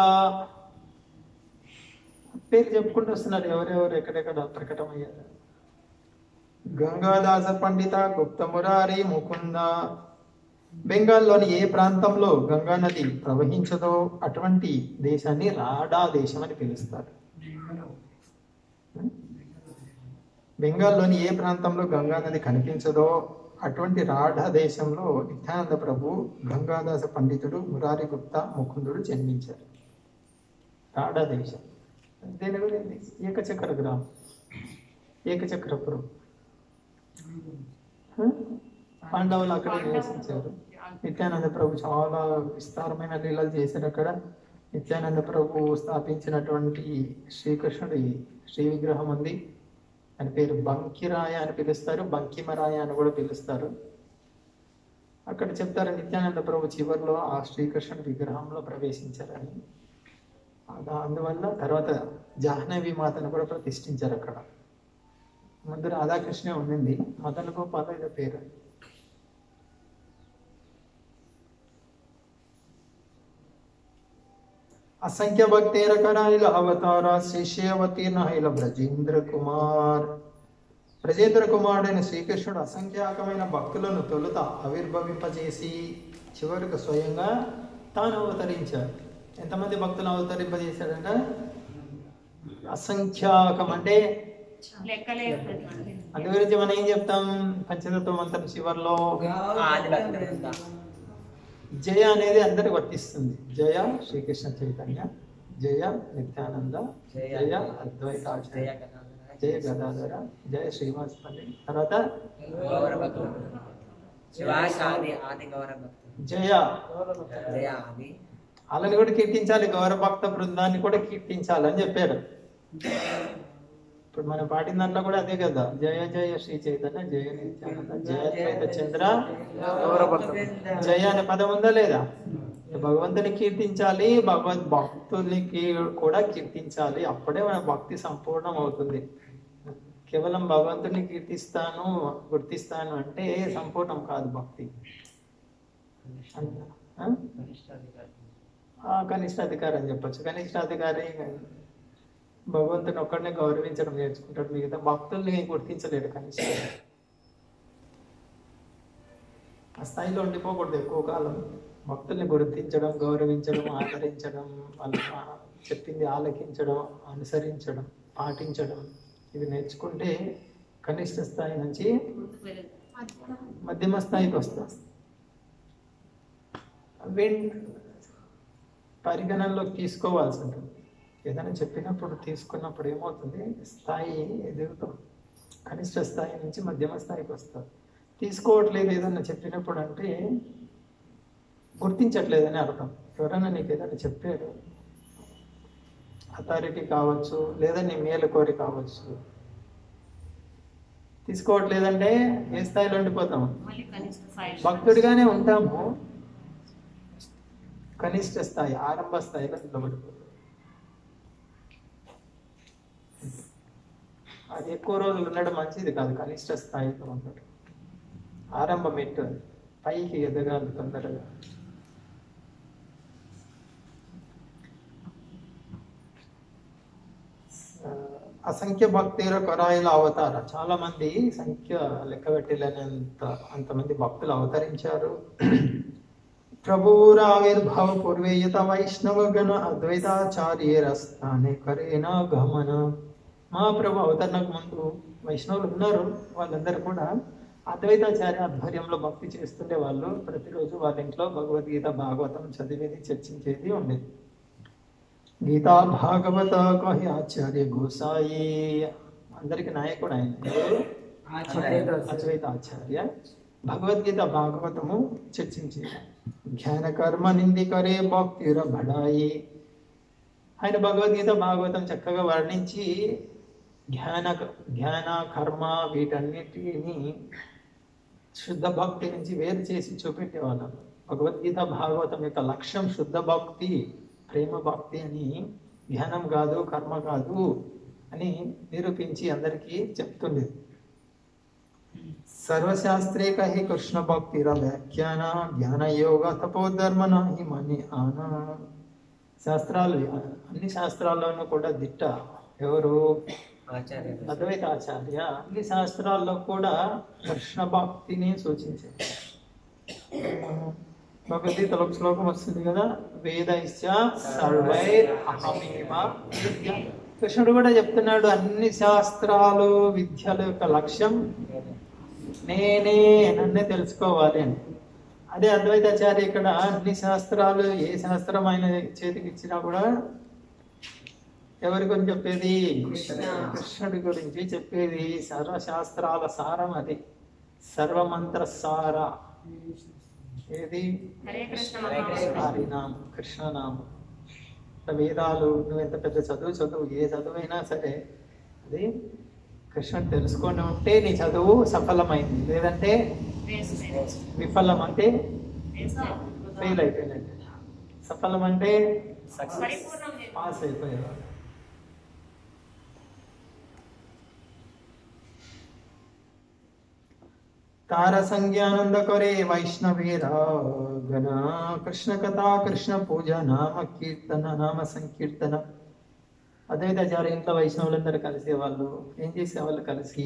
S1: పేరు చెప్పుకుంటూ వస్తున్నారు ఎవరెవరు ఎక్కడెక్కడ ప్రకటమయ్యారు గంగాదాస పండిత గుప్త మురారి ముకుంద బెంగాల్లోని ఏ ప్రాంతంలో గంగా నది ప్రవహించదో అటువంటి దేశాన్ని రాడా దేశం అని పిలుస్తారు బెంగాల్లోని ఏ ప్రాంతంలో గంగా నది కనిపించదో అటువంటి రాఢా దేశంలో నిత్యానంద ప్రభు గంగాదాస పండితుడు మురారి గుప్తా ముకుందుడు జన్మించారు రాఢా దేశం దేని గురించి ఏకచక్ర గ్రామం ఏకచక్రపురం హ? పాండవులు అక్కడ నివసించారు నిత్యానంద ప్రభు చాలా విస్తారమైన లీలలు చేశారు అక్కడ నిత్యానంద ప్రభు స్థాపించినటువంటి శ్రీకృష్ణుడి శ్రీ విగ్రహం ఉంది అని పేరు బంకిరాయ అని పిలుస్తారు బంకిమరాయ అని కూడా పిలుస్తారు అక్కడ చెప్తారు నిత్యానంద ప్రభు చివరిలో ఆ శ్రీకృష్ణుడి విగ్రహంలో ప్రవేశించారని అదా- అందువల్ల తర్వాత జాహ్నవి మాతను కూడా ప్రతిష్ఠించారు అక్కడ ముందు రాధాకృష్ణ ఉండింది మదన గోపాల ఏదో పేరు అసంఖ్య భక్తేర కరాయిల అవతార శిష్యవతీర్ణ హైల బ్రజేంద్ర కుమార్ బ్రజేంద్ర కుమారుడైన శ్రీకృష్ణుడు అసంఖ్యాకమైన భక్తులను తొలుత ఆవిర్భవింపజేసి చివరికి స్వయంగా తాను అవతరించాడు ఎంతమంది భక్తులను అవతరింపజేశాడంట అసంఖ్యాకం అంటే
S6: లెక్కలేదు
S1: అందు గురించి మనం ఏం చెప్తాం పంచతత్వ మంత్రం చివరిలో
S3: ఆది భక్తులంతా
S1: జయ అనేది అందరికి వర్తిస్తుంది జయ శ్రీకృష్ణ చైతన్య జయ నిత్యానంద
S3: జయ
S1: జయ అద్వైతాచార్య
S3: జయ గణాధర
S1: జయ గదాధర జయ శ్రీనివాసపల్లి తర్వాత
S3: గౌర భక్తులు శివాశ ఆది ఆది గౌర భక్తులు
S1: జయ
S3: జయ ఆది
S1: వాళ్ళని కూడా కీర్తించాలి గౌరభక్త బృందాన్ని కూడా కీర్తించాలి అని చెప్పారు ఇప్పుడు మనం పాడిన దాంట్లో కూడా అదే కదా జయ జయ శ్రీ చైతన్య జయ నిత్యానంద జయ ద్వైత చంద్ర
S2: గౌరభక్త
S1: జయ అనే పదం ఉందా లేదా భగవంతుని కీర్తించాలి భగవద్ భక్తునికి కూడా కీర్తించాలి అప్పుడే మన భక్తి సంపూర్ణం అవుతుంది కేవలం భగవంతుని కీర్తిస్తాను గుర్తిస్తాను అంటే సంపూర్ణం కాదు భక్తి ఆ? ఆ, కనిష్ట అధికారి అని చెప్పొచ్చు కనిష్ట అధికారి భగవంతుని ఒక్కడిని గౌరవించడం నేర్చుకుంటాడు మిగతా భక్తుల్ని గుర్తించలేడు కనిష్ట ఆ స్థాయిలో ఉండిపోకూడదు ఎక్కువ కాలం భక్తుల్ని గుర్తించడం గౌరవించడం ఆదరించడం వాళ్ళు ఆ చెప్పింది ఆలకించడం అనుసరించడం పాటించడం ఇవి నేర్చుకుంటే కనిష్ట స్థాయి నుంచి
S6: ముందుకు వెళ్ళదు
S1: మధ్యమ స్థాయికి వస్తాం విన్ పరిగణనలోకి తీసుకోవాల్సి ఉంటుంది ఏదైనా చెప్పినప్పుడు తీసుకున్నప్పుడు ఏమవుతుంది స్థాయి ఎదుగుతాం కనిష్ట స్థాయి నుంచి మధ్యమ స్థాయికి వస్తాం తీసుకోవట్లేదు ఏదన్నా చెప్పినప్పుడు అంటే గుర్తించట్లేదని అర్థం ఎవరైనా నీకు ఏదైనా చెప్పారు అథారిటీ కావచ్చు లేదా నీ మేలు కోరి కావచ్చు తీసుకోవట్లేదంటే ఏ స్థాయిలో ఉండిపోతాం
S6: మళ్ళీ కనిష్ట స్థాయి
S1: భక్తుడిగానే ఉంటాము కనిష్ట స్థాయి ఆరంభ స్థాయిలో నిలబడిపోతాం అది ఎక్కువ రోజులు ఉండడం మంచిది కాదు కనిష్ట స్థాయిలో ఉండడం ఆరంభ మెట్టు అది. పైకి ఎదగాలి తొందరగా ఆ, అసంఖ్య భక్తుల కొరాయిల అవతార చాలా మంది సంఖ్య లెక్క పెట్టలేనంత అంతమంది భక్తులు అవతరించారు ప్రభురావిర్భావ పూర్వేయత వైష్ణవ గణ అద్వైతాచార్యరస్థానే కరేన గమన మా ప్రభు అవతరణకు ముందు వైష్ణవులు ఉన్నారు వాళ్ళందరూ కూడా అద్వైతాచార్య ఆధ్వర్యంలో భక్తి చేస్తుండే వాళ్ళు ప్రతిరోజు వాళ్ళ ఇంట్లో భగవద్గీత భాగవతం చదివేది చర్చించేది ఉండేది గీతా భాగవత కహి ఆచార్య గోసాయి అందరికి నాయకుడు ఆయన ఎవరు? అద్వైత ఆచార్య భగవద్గీత భాగవతము చర్చించి జ్ఞాన కర్మ నింది కరే భక్తిర బడాయి ఆయన భగవద్గీత భాగవతం చక్కగా వర్ణించి జ్ఞాన జ్ఞాన కర్మ వీటన్నిటిని శుద్ధ భక్తి నుంచి వేరు చేసి చూపెట్టేవాళ్ళం భగవద్గీత భాగవతం యొక్క లక్ష్యం శుద్ధ భక్తి ప్రేమ భక్తి అని ధ్యానం కాదు కర్మ కాదు అని నిరూపించి అందరికీ చెప్తుంది సర్వశాస్త్రే హి కృష్ణ భక్తిర వ్యాఖ్యాన జ్ఞాన యోగ తపోధర్మన హి మని ఆన శాస్త్రాలు అన్ని శాస్త్రాల్లోనూ కూడా దిట్ట ఎవరు
S3: ఆచార్య
S1: అద్వైత ఆచార్య అన్ని శాస్త్రాల్లో కూడా కృష్ణ భక్తిని సూచించారు భగవద్గీతలో ఒక శ్లోకం వస్తుంది కదా వేదైశ్చ సర్వైర్ అహమేవ విద్య కృష్ణుడు కూడా చెప్తున్నాడు అన్ని శాస్త్రాలు విద్యల యొక్క లక్ష్యం నేనే నన్నే తెలుసుకోవాలి అని అదే అద్వైతాచార్య ఇక్కడ అన్ని శాస్త్రాలు ఏ శాస్త్రం ఆయన చేతికి ఇచ్చినా కూడా ఎవరి గురించి చెప్పేది కృష్ణుడి గురించి చెప్పేది సర్వశాస్త్రాల సారం అది సర్వమంత్ర సార ఏది
S6: హరే కృష్ణ
S3: హరే కృష్ణ.
S6: మహామంత్రం.
S1: హరినామం కృష్ణనామం ఇట్లా వేదాలు నువ్వు ఎంత పెద్ద చదువు చదువు ఏ చదువైనా సరే అది కృష్ణుడు తెలుసుకొని ఉంటే నీ చదువు సఫలమైంది లేదంటే
S6: Waste minutes.
S1: విఫలం అంటే
S6: Waste అయిపోతుంది.
S1: ఫెయిల్ అయిపోయినట్టు సఫలం అంటే
S6: పరిపూర్ణం చేయాలి.
S1: పాస్ అయిపోయారు तार संज्ञानंद करे वैष्णवीरा गण कृष्ण कथा कृष्ण पूजा नाम కీర్తన నామ సంకీర్తన అద్వైతాచార్య ఇంట్లో వైష్ణవులందరూ కలిసే వాళ్ళు ఏం చేసేవాళ్ళు కలిసి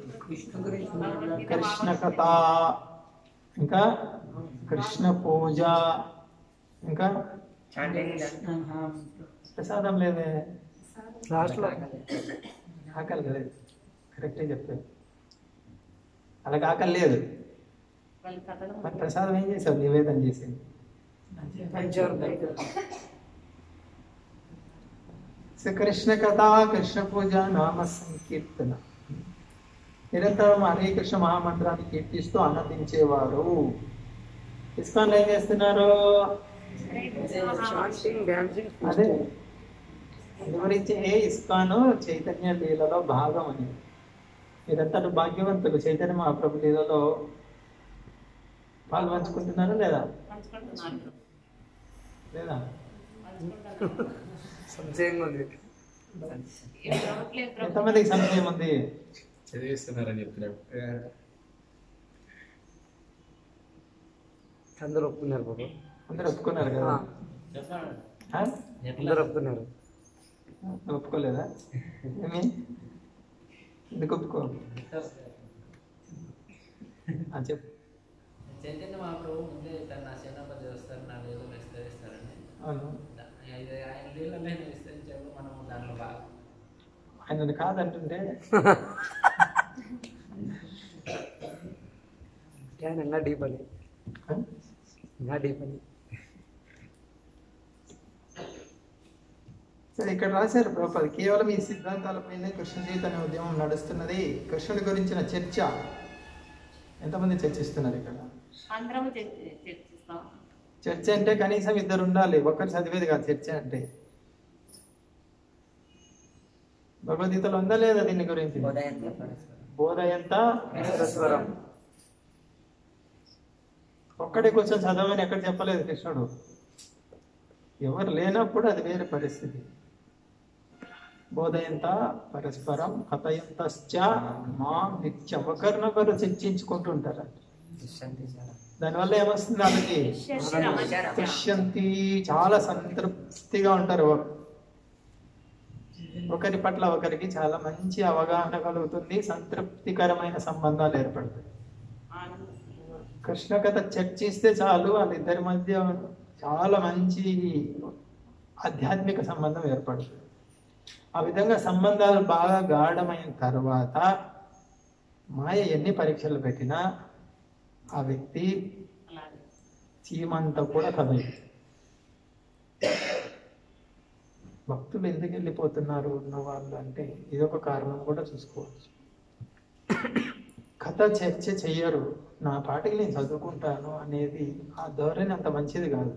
S1: కృష్ణ కథ ఇంకా కృష్ణ పూజ ఇంకా
S3: చాంటింగ్
S1: ప్రసాదం లేదే
S2: లాస్ట్లో
S1: ఆకలి లేదు కరెక్టే చెప్పారు అలాగ ఆకలి లేదు
S6: వాళ్ళ కథలు
S1: మరి ప్రసాదం ఏం చేసావు నివేదన చేసింది సో కృష్ణ కథ కృష్ణ పూజ నామ సంకీర్తన నిరంతరం హరే కృష్ణ మహామంత్రాన్ని కీర్తిస్తూ ఆనందించేవారు ఇస్కాన్లో ఏం చేస్తున్నారు
S2: చాంటింగ్ డాన్సింగ్
S1: అదే వివరించే ఇస్కాను చైతన్య లీలలో భాగం అని మీరంతా భాగ్యవంతులు చైతన్య మహాప్రభు లీలలో పాలు పంచుకుంటున్నారా లేదా
S6: పంచుకుంటున్నారు
S1: లేదా
S6: పంచుకుంటున్నారు
S2: సంశయంగా ఉంది
S6: ఏం రావట్లేదు ప్రభు.
S1: ఎంతమందికి సంశయం ఉంది
S5: చదివిస్తున్నారని చెప్తున్నాడు
S2: అందరూ ఒప్పుకున్నారు బాబు
S1: అందరూ ఒప్పుకున్నారు కదా ఆ?
S2: అందరూ ఒప్పుకున్నారు
S1: నువ్వు ఒప్పుకోలేదా ఏమి ఎందుకు ఒప్పుకో ఆ, చెప్పు
S7: చైతన్య మహాప్రభు ముందే తన సేనాపతి చేస్తారు నా లేదు విస్తరిస్తారని
S1: అవును
S7: ఇది ఆయన లీలనే విస్తరించాడు మనం దాంట్లో బాగా
S1: ఆయనను కాదంటుంటే
S2: ఆయన ఇంకా డీప్ అని
S1: ఆ?
S2: ఇంకా డీప్ అని
S1: సరే ఇక్కడ రాశారు ప్రభుపాద కేవలం ఈ సిద్ధాంతాలపైనే కృష్ణ చైతన్య ఉద్యమం నడుస్తున్నది కృష్ణుడి గురించిన చర్చ ఎంతమంది చర్చిస్తున్నారు ఇక్కడ
S6: అందరం చర్చ- చర్చిస్తాం
S1: చర్చ అంటే కనీసం ఇద్దరు ఉండాలి ఒక్కరు చదివేది కాదు చర్చ అంటే భగవద్గీతలో ఉందా లేదా దీని గురించి బోధ ఎంత
S2: పరస్పరం
S1: ఒక్కడే కూర్చొని చదవని ఎక్కడ చెప్పలేదు కృష్ణుడు ఎవరు లేనప్పుడు అది వేరే పరిస్థితి బోధయంత పరస్పరం కథయంతశ్చ మా నిత్యం ఒకరినొకరు చర్చించుకుంటుంటారు దానివల్ల ఏమొస్తుంది వాళ్ళకి తుష్యంతి చాలా సంతృప్తిగా ఉంటారు ఒకరి పట్ల ఒకరికి చాలా మంచి అవగాహన కలుగుతుంది సంతృప్తికరమైన సంబంధాలు ఏర్పడతాయి
S6: ఆనందం
S1: కృష్ణ కథ చర్చిస్తే చాలు వాళ్ళిద్దరి మధ్య చాలా మంచి ఆధ్యాత్మిక సంబంధం ఏర్పడుతుంది ఆ విధంగా సంబంధాలు బాగా గాఢమైన తర్వాత మాయ ఎన్ని పరీక్షలు పెట్టినా ఆ వ్యక్తి
S6: అలాగే
S1: చీమంతా కూడా కదలదు భక్తులు ఎందుకు వెళ్ళిపోతున్నారు ఉన్న వాళ్ళు అంటే ఇదొక కారణం కూడా చూసుకోవచ్చు కథ చర్చ చెయ్యరు నా పాటికి నేను చదువుకుంటాను అనేది ఆ ధోరణి అంత మంచిది కాదు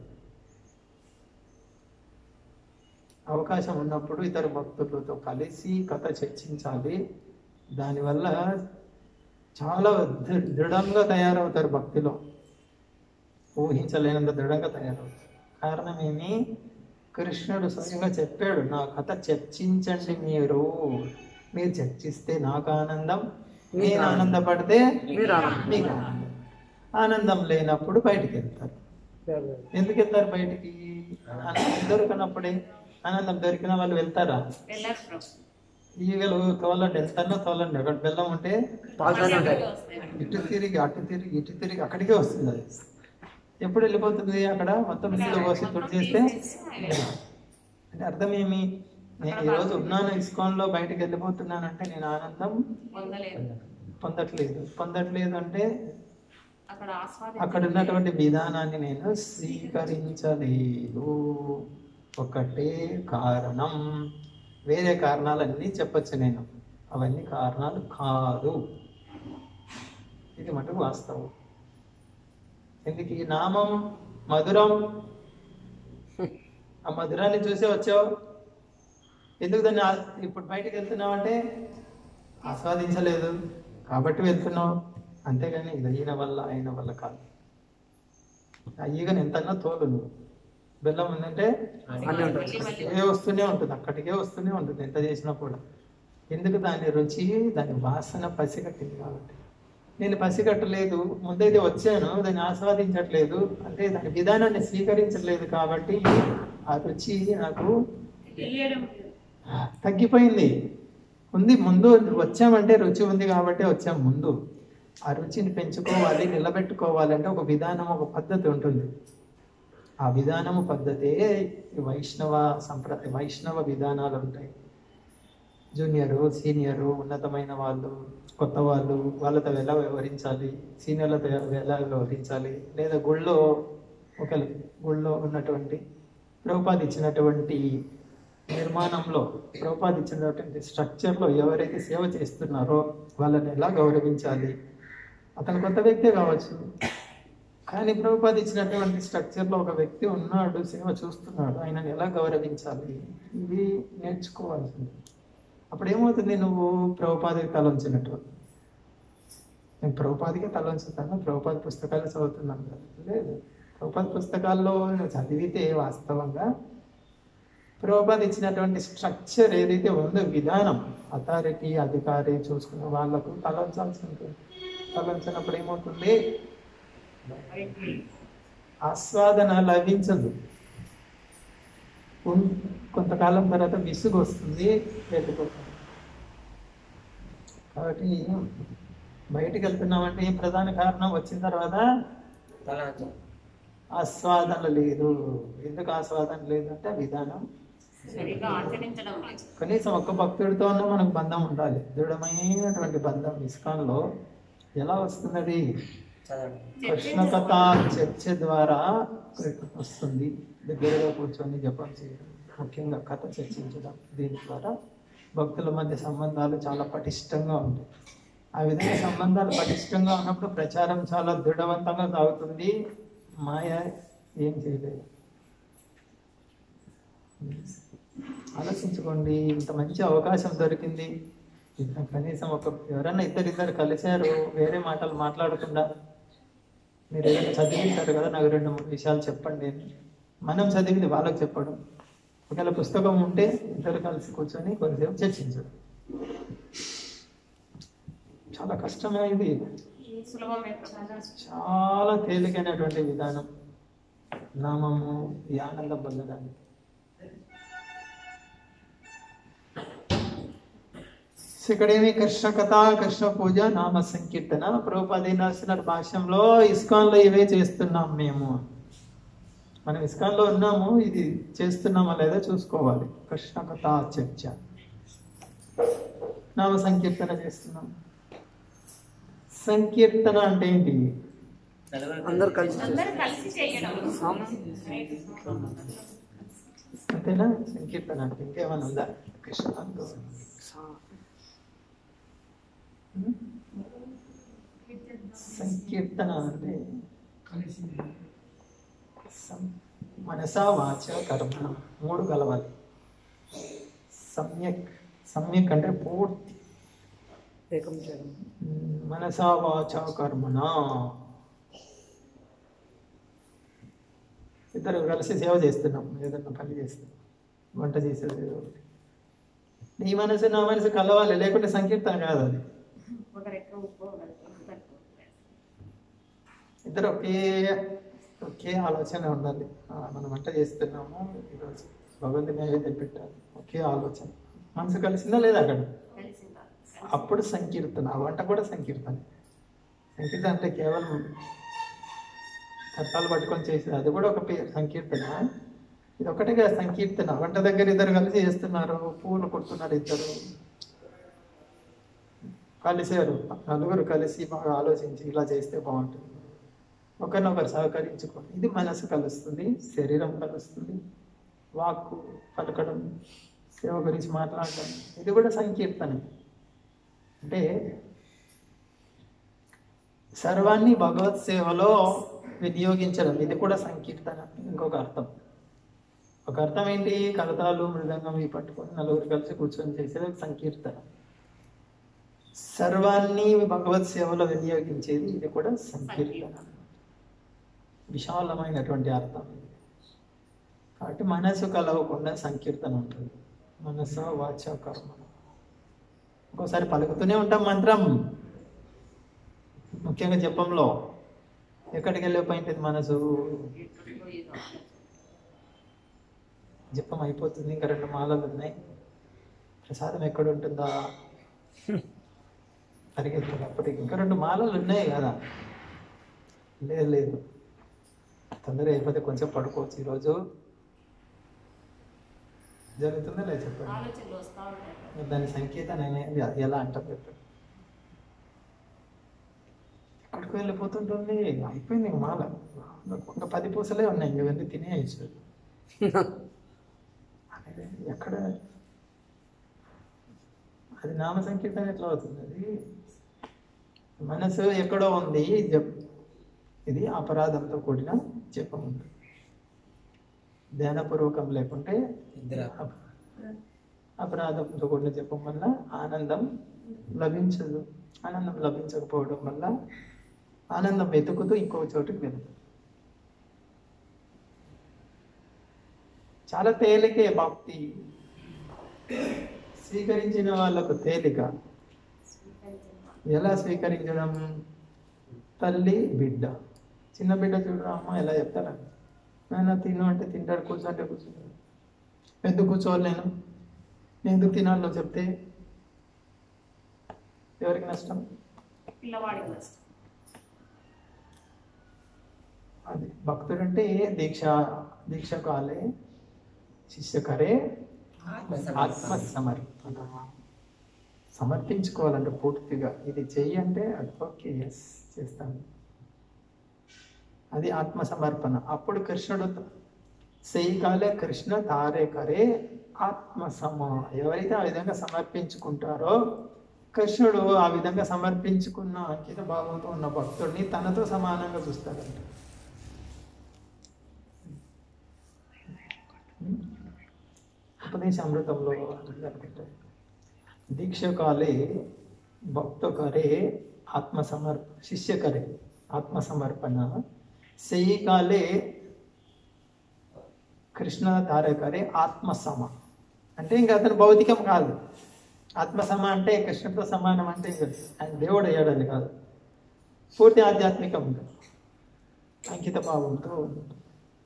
S1: అవకాశం ఉన్నప్పుడు ఇతర భక్తులతో కలిసి కథ చర్చించాలి దానివల్ల చాలా దృ- దృఢంగా తయారవుతారు భక్తిలో ఊహించలేనంత దృఢంగా తయారవుతారు కారణం ఏమి కృష్ణుడు స్వయంగా చెప్పాడు నా కథ చర్చించండి మీరు మీరు చర్చిస్తే నాకు ఆనందం నేను ఆనందపడితే
S2: మీరు ఆనందం.
S1: మీకు ఆనందం ఆనందం లేనప్పుడు బయటికి వెళ్తారు ఎందుకు వెళ్తారు బయటికి ఆనందం దొరకనప్పుడే ఆనందం దొరికిన వాళ్ళు వెళ్తారా
S6: వెళ్ళారు ప్రభు
S1: ఈగలు తోలండి ఎంతనో తోలండి అక్కడ బెల్లం ఉంటే
S2: పాల్గొనే ఉంటాయి
S6: వస్తాయి
S1: ఇటు తిరిగి అటు తిరిగి ఇటు తిరిగి అక్కడికే వస్తుంది అది ఎప్పుడు వెళ్ళిపోతుంది అక్కడ మొత్తం నీళ్ళు పోసి తుడి చేస్తే అంటే అర్థం ఏమి నేను ఈరోజు ఉన్నాను ఇస్కాన్లో బయటకు వెళ్ళిపోతున్నాను అంటే నేను ఆనందం
S6: పొందలేదు
S1: పొందట్లేదు పొందట్లేదు అంటే
S6: అక్కడ ఆస్వాది
S1: అక్కడ ఉన్నటువంటి విధానాన్ని నేను స్వీకరించలేదు ఒకటే కారణం వేరే కారణాలన్నీ చెప్పొచ్చు నేను అవన్నీ కారణాలు కాదు ఇది మటుకు వాస్తవం ఎందుకు ఈ నామం మధురం ఆ మధురాన్ని చూసే వచ్చావు ఎందుకు దాన్ని ఆ- ఇప్పుడు బయటకు వెళ్తున్నావు అంటే ఆస్వాదించలేదు కాబట్టి వెళ్తున్నావు అంతేగాని ఇది ఈయన వల్ల ఆయన వల్ల కాదు ఆ ఈగను ఎంతన్నా తోలు నువ్వు బెల్లం ఉందంటే
S2: అన్నీ ఉంటాయి
S1: ఏ వస్తూనే ఉంటుంది అక్కడికే వస్తూనే ఉంటుంది ఎంత చేసినా కూడా ఎందుకు దాని రుచి దాని వాసన పసిగట్టింది కాబట్టి నేను పసిగట్టలేదు ముందైతే వచ్చాను దాన్ని ఆస్వాదించట్లేదు అంటే దాని విధానాన్ని స్వీకరించట్లేదు కాబట్టి ఆ రుచి నాకు
S6: తెలియడం
S1: తగ్గిపోయింది ఉంది ముందు వచ్చామంటే రుచి ఉంది కాబట్టి వచ్చాం ముందు ఆ రుచిని పెంచుకోవాలి నిలబెట్టుకోవాలంటే ఒక విధానం ఒక పద్ధతి ఉంటుంది ఆ విధానము పద్ధతే ఈ వైష్ణవ సంప్రదాయ వైష్ణవ విధానాలు ఉంటాయి జూనియరు సీనియరు ఉన్నతమైన వాళ్ళు కొత్త వాళ్ళు వాళ్ళతో ఎలా వ్యవహరించాలి సీనియర్లతో ఎలా వ్యవహరించాలి లేదా గుళ్ళో ఒక గుళ్ళో ఉన్నటువంటి ప్రభుపాద ఇచ్చినటువంటి నిర్మాణంలో ప్రపాదించినటువంటి స్ట్రక్చర్లో ఎవరైతే సేవ చేస్తున్నారో వాళ్ళని ఎలా గౌరవించాలి అతను కొత్త వ్యక్తే కావచ్చు కానీ ప్రభుపాద ఇచ్చినటువంటి స్ట్రక్చర్లో ఒక వ్యక్తి ఉన్నాడు సేవ చూస్తున్నాడు ఆయనని ఎలా గౌరవించాలి ఇవి నేర్చుకోవాల్సింది అప్పుడు ఏమవుతుంది నువ్వు ప్రభుపాదికి తలంచినట్టు నేను ప్రభుపాదికి తలంచుతాను ప్రభుపాద పుస్తకాలు చదువుతున్నాను కదా లేదు ప్రభుపాద పుస్తకాల్లో చదివితే వాస్తవంగా ప్రభుపాద ఇచ్చినటువంటి స్ట్రక్చర్ ఏదైతే ఉందో విధానం అథారిటీ అధికారి చూసుకున్న వాళ్ళకు తలంచాల్సి ఉంటుంది తలంచినప్పుడు ఏమవుతుంది ఆస్వాదన లభించదు ఉన్- కొంతకాలం తర్వాత విసుగు వస్తుంది వెళ్ళిపోతుంది కాబట్టి బయటికి వెళ్తున్నామంటే ఏం ప్రధాన కారణం వచ్చిన తర్వాత
S3: తలాంచం
S1: ఆస్వాదన లేదు ఎందుకు ఆస్వాదన లేదంటే ఆ విధానం
S6: సరిగా ఆచరించడం లేదు
S1: కనీసం ఒక్క భక్తుడితో మనకు బంధం ఉండాలి దృఢమైనటువంటి బంధం ఇస్కాన్లో ఎలా వస్తున్నది
S3: చదవండి
S1: కృష్ణ కథ చర్చ ద్వారా వస్తుంది దగ్గరగా కూర్చొని జపం చేయడం ముఖ్యంగా కథ చర్చించడం దీని ద్వారా భక్తుల మధ్య సంబంధాలు చాలా పటిష్టంగా ఉంటాయి ఆ విధంగా సంబంధాలు పటిష్టంగా ఉన్నప్పుడు ప్రచారం చాలా దృఢవంతంగా సాగుతుంది మాయ ఏం చేయలేదు ఆలోచించుకోండి ఇంత మంచి అవకాశం దొరికింది ఇంత కనీసం ఒక ఎవరైనా ఇద్దరిద్దరు కలిశారు వేరే మాటలు మాట్లాడకుండా మీరు ఏదైనా చదివించారు కదా నాకు రెండు మూడు విషయాలు చెప్పండి అని మనం చదివింది వాళ్ళకి చెప్పడం ఒకవేళ పుస్తకం ఉంటే ఇద్దరు కలిసి కూర్చొని కొంచెంసేపు చర్చించడం చాలా కష్టమే ఇది
S6: సులభమే ప్రభు.
S1: చాలా తేలికైనటువంటి విధానం నామము ఈ ఆనందం పొందడానికి సో ఇక్కడేమి కృష్ణ కథ కృష్ణ పూజ నామ సంకీర్తన ప్రభుపాద ఏం రాస్తున్నారు భాష్యంలో ఇస్కాన్లో ఇవే చేస్తున్నాం మేము మనం ఇస్కాన్లో ఉన్నాము ఇది చేస్తున్నామా లేదా చూసుకోవాలి కృష్ణ కథ చర్చ నామ సంకీర్తన చేస్తున్నాం సంకీర్తన అంటే ఏంటి
S2: అందరు కలిసి
S6: అందరూ కలిసి చేయడం
S1: అంతేనా సంకీర్తన అంటే ఇంకేమైనా ఉందా కృష్ణ అంటూ ఉం? సంకీర్తన అంటే సం- మనసా వాచ కర్మ మూడు కలవాలి సమ్యక్ సమ్యక్ అంటే పూర్తి
S2: ఏకం చేయడం
S1: ఉం, మనసా వాచ కర్మణ ఇద్దరు కలిసి సేవ చేస్తున్నాం ఏదన్నా పని చేస్తున్నాం వంట చేసేది ఏదో ఒకటి నీ మనసు నా మనసు కలవాలి లేకుంటే సంకీర్తన కాదు అది
S6: ఒకరు ఎక్కువ ఉప్పు ఒకరు తక్కువ
S1: ఇద్దరు ఒకే ఒకే ఆలోచన ఉండాలి ఆ, మనం వంట చేస్తున్నాము ఈరోజు భగవంతు నైవేద్యం పెట్టాలి ఒకే ఆలోచన మనసు కలిసిందా లేదా అక్కడ
S6: కలిసిందా
S1: అప్పుడు సంకీర్తన ఆ వంట కూడా సంకీర్తన సంకీర్తన అంటే కేవలం కట్టాలు పట్టుకొని చేసేది అది కూడా ఒక పేరు సంకీర్తన ఇది ఒకటిగా సంకీర్తన వంట దగ్గర ఇద్దరు కలిసి చేస్తున్నారు పూలు కొడుతున్నారు ఇద్దరు కలిసారు నలుగురు కలిసి బాగా ఆలోచించి ఇలా చేస్తే బాగుంటుంది ఒకరినొకరు సహకరించుకోండి ఇది మనసు కలుస్తుంది శరీరం కలుస్తుంది వాక్కు పలకడం సేవ గురించి మాట్లాడడం ఇది కూడా సంకీర్తన అంటే సర్వాన్ని భగవత్ సేవలో వినియోగించడం ఇది కూడా సంకీర్తన ఇంకొక అర్థం ఒక అర్థం ఏంటి కలతాలు మృదంగం ఇవి పట్టుకొని నలుగురు కలిసి కూర్చొని చేసేది ఒక సంకీర్తన సర్వాన్ని భగవత్ సేవలో వినియోగించేది ఇది కూడా సంకీర్తన విశాలమైనటువంటి అర్థం ఇది కాబట్టి మనసు కలవకుండా సంకీర్తన ఉంటుంది మనసు వాచ కర్మ ఒక్కోసారి పలుకుతూనే ఉంటాం మంత్రం ముఖ్యంగా జపంలో ఎక్కడికి వెళ్ళిపోయింది మనసు
S6: ఎక్కడికో ఏదో ఆలోచన.
S1: జపం అయిపోతుంది ఇంకా రెండు మాలలు ఉన్నాయి ప్రసాదం ఎక్కడ ఉంటుందా పరిగెత్తుంది అప్పటికి ఇంకా రెండు మాలలు ఉన్నాయి కదా లేదు లేదు తొందరగా అయిపోతే కొంచెం పడుకోవచ్చు ఈరోజు జరుగుతుందా లేదు చెప్పండి
S6: ఆలోచనలు వస్తూ ఉంటాయి
S1: మరి దాని సంకేతం అనేది ఎలా అంటారు చెప్పండి ఎక్కడికి వెళ్ళిపోతుంటుంది అయిపోయింది ఇంక మాల ఇంకా పది పూసలే ఉన్నాయి ఇంక ఇవన్నీ తినేయచ్చు అనేది ఎక్కడ ఎక్కడ అది నామ సంకీర్తన ఎట్లా అవుతుంది అది మనసు ఎక్కడో ఉంది జప్ ఇది అపరాధంతో కూడిన జపం ఉంది ధ్యానపూర్వకం లేకుంటే
S7: నిద్ర
S1: అప- అపరాధంతో కూడిన జపం వల్ల ఆనందం లభించదు ఆనందం లభించకపోవడం వల్ల ఆనందం వెతుకుతూ ఇంకో చోటుకి వెళ్తుంది చాలా తేలికే భక్తి స్వీకరించిన వాళ్ళకు తేలిక ఎలా స్వీకరించడం తల్లి బిడ్డ చిన్న బిడ్డ చూడరా అమ్మ ఎలా చెప్తారా నాయన తిను అంటే తింటాడు కూర్చో అంటే కూర్చుంటాడు ఎందుకు కూర్చోవాలి నేను నేను ఎందుకు తినాలి నువ్వు చెప్తే ఎవరికి నష్టం
S6: పిల్లవాడికి నష్టం
S1: అది భక్తుడంటే దీక్ష దీక్ష కాలే శిష్య కరే ఆత్మ సమర్పణ సమర్పించుకోవాలంటే పూర్తిగా ఇది చెయ్యి అంటే ఓకే ఎస్ చేస్తాను అది ఆత్మ సమర్పణ అప్పుడు కృష్ణుడు సెయ్యి కాలే కృష్ణ తారే కరే ఆత్మ సమ ఎవరైతే ఆ విధంగా సమర్పించుకుంటారో కృష్ణుడు ఆ విధంగా సమర్పించుకున్న అంకిత భావంతో ఉన్న భక్తుడిని తనతో సమానంగా చూస్తాడంట ఉపదేశ అమృతంలో అనుకుంటారు దీక్ష కాలే భక్త కరే ఆత్మ సమర్ప శిష్య కరే ఆత్మ సమర్పణ సెయి కాలే కృష్ణ తారకరే ఆత్మ సమ అంటే ఇంకా అతను భౌతికం కాదు ఆత్మ సమ అంటే కృష్ణుడితో సమానం అంటే ఇంకా ఆయన దేవుడు అయ్యాడని కాదు పూర్తి ఆధ్యాత్మికం అంకిత భావంతో ఉంటుంది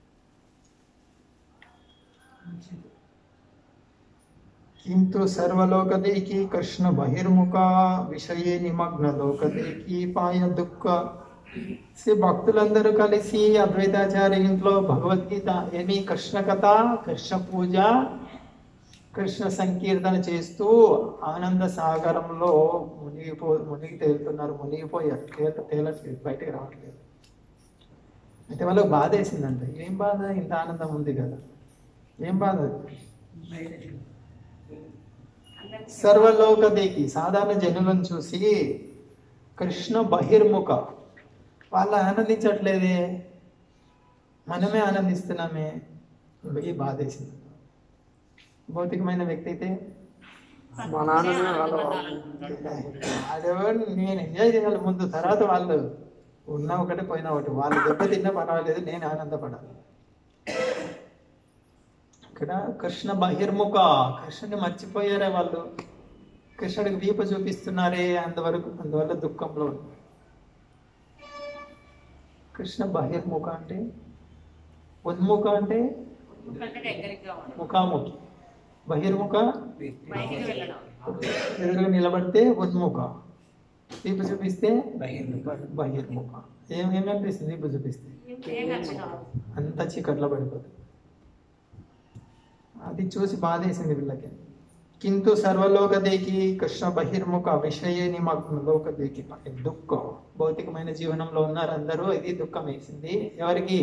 S1: किंतु सर्वलोकदेखि कृष्ण बहिर्मुख విషయే నిమగ్న లోకదేకి పాయ దుఃఖ శ్రీ భక్తులందరూ కలిసి అద్వైతాచార్య ఇంట్లో భగవద్గీత ఏమి కృష్ణ కథ కృష్ణ పూజ కృష్ణ సంకీర్తన చేస్తూ ఆనంద సాగరంలో మునిగిపో మునిగి తేలుతున్నారు మునిగిపోయారు తేల తేలట్లేదు బయటికి రావట్లేదు అయితే వాళ్ళకి బాధ వేసిందంట ఏం బాధ ఇంత ఆనందం ఉంది కదా ఏం బాధ అది?
S6: అందరికీ
S1: సర్వలోకదేకి సాధారణ జనులను చూసి కృష్ణ బహిర్ముఖ వాళ్ళు ఆనందించట్లేదే మనమే ఆనందిస్తున్నామే ఈ బాధేసింది భౌతికమైన వ్యక్తి అయితే
S2: మా నాన్ననే వాళ్ళ
S1: అదేవాడు నేను ఎంజాయ్ చేయాలి ముందు తర్వాత వాళ్ళు ఉన్నా ఒకటి పోయినా ఒకటి వాళ్ళు దెబ్బ తిన్నా పర్వాలేదు నేను ఆనందపడాలి ఇక్కడ కృష్ణ బహిర్ముఖ కృష్ణుని మర్చిపోయారే వాళ్ళు కృష్ణుడికి వీపు చూపిస్తున్నారే అంతవరకు అందువల్ల దుఃఖంలో ఉన్నారు. కృష్ణ బహిర్ముఖ అంటే ఉన్ముఖ అంటే
S6: ఎందుకంటే దగ్గరగా ఉండడం
S1: ముఖాముఖి బహిర్ముఖ
S6: బయటికి వెళ్ళడం
S1: ఎదురుగా నిలబడితే ఉన్ముఖ వీపు చూపిస్తే
S7: బహిర్ముఖ.
S1: బహిర్ముఖ ఏం ఏమనిపిస్తుంది వీపు చూపిస్తే
S6: ఏం అర్థం కాదు
S1: అంత చీకట్లో పడిపోతుంది అది చూసి బాధేసింది వీళ్ళకి కింటు సర్వలోకదేకి కృష్ణ బహిర్ముఖ విషయే నిమగ్న లోకదేకి దుఃఖం భౌతికమైన జీవనంలో ఉన్నారు అందరూ ఇది దుఃఖం వేసింది ఎవరికి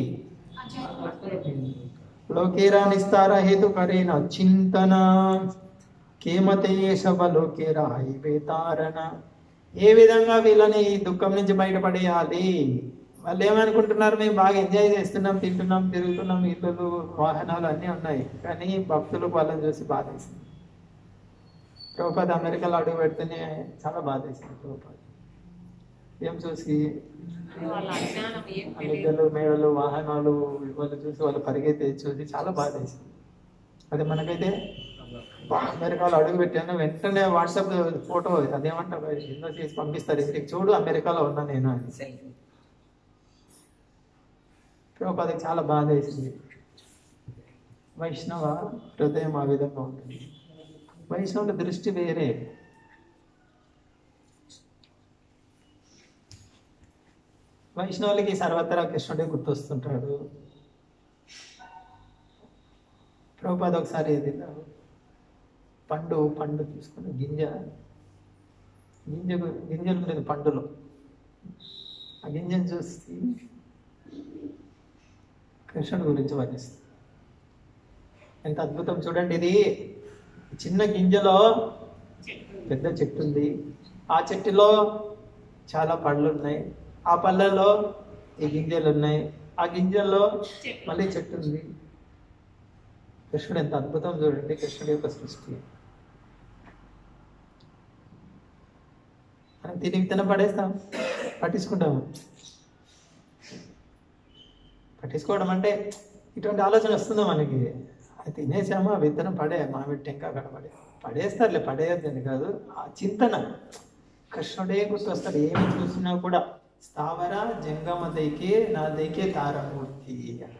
S1: లోకేరా నిస్తార హేతు కరేన చింతన కేమతే శవలోకేరా హైవేతారణ ఏ విధంగా వీళ్ళని ఈ దుఃఖం నుంచి బయటపడేయాలి వాళ్ళు ఏమనుకుంటున్నారు మేము బాగా ఎంజాయ్ చేస్తున్నాం తింటున్నాం తిరుగుతున్నాం ఇల్లులు వాహనాలు అన్నీ ఉన్నాయి కానీ భక్తులు వాళ్ళని చూసి బాధేసింది ప్రభుపాద అమెరికాలో అడుగు పెడితేనే చాలా బాధేసింది ప్రభుపాద ఏం చూసి
S6: వాళ్ళ అజ్ఞానం ఏం
S1: ఆ
S6: తెలియదు
S1: మిద్దెలు మేడలు వాహనాలు వాళ్ళు చూసి వాళ్ళు పరిగెత్తే చూసి చాలా బాధేసింది అది మనకైతే బా, అమెరికాలో అడుగు పెట్టాను వెంటనే వాట్సాప్ ఫోటో అదేమంటారు ఎన్నో చేసి పంపిస్తారు ఇంటికి చూడు అమెరికాలో ఉన్నా నేను అని
S7: సెల్ఫీ
S1: ప్రభుపాదకి చాలా బాధ వేసింది వైష్ణవ హృదయం ఆ విధంగా ఉంటుంది వైష్ణవుల దృష్టి వేరే వైష్ణవులకి సర్వత్రా కృష్ణుడే గుర్తొస్తుంటాడు ప్రభుపాద ఒకసారి ఇది పండు పండు తీసుకుని గింజ గింజ గింజలు ఉండేది పండులో ఆ గింజను చూసి కృష్ణుడి గురించి వర్ణిస్తుంది ఎంత అద్భుతం చూడండి ఇది చిన్న గింజలో పెద్ద చెట్టు ఉంది ఆ చెట్టులో చాలా పళ్ళు ఉన్నాయి ఆ పళ్ళలో ఈ గింజలు ఉన్నాయి ఆ గింజల్లో మళ్ళీ చెట్టు ఉంది కృష్ణుడు ఎంత అద్భుతం చూడండి కృష్ణుడి యొక్క సృష్టి మనం తిని విత్తనం పడేస్తాం పట్టించుకుంటాము పట్టించుకోవడం అంటే ఇటువంటి ఆలోచన వస్తుందా మనకి అది తినేసామా విత్తనం పడే మామిడి టెంకా అక్కడ పడే పడేస్తారులే పడేయద్దని కాదు ఆ చింతన కృష్ణుడే గుర్తొస్తాడు ఏమి చూసినా కూడా స్థావర జంగమ దైకే నా దైకే తారమూర్తి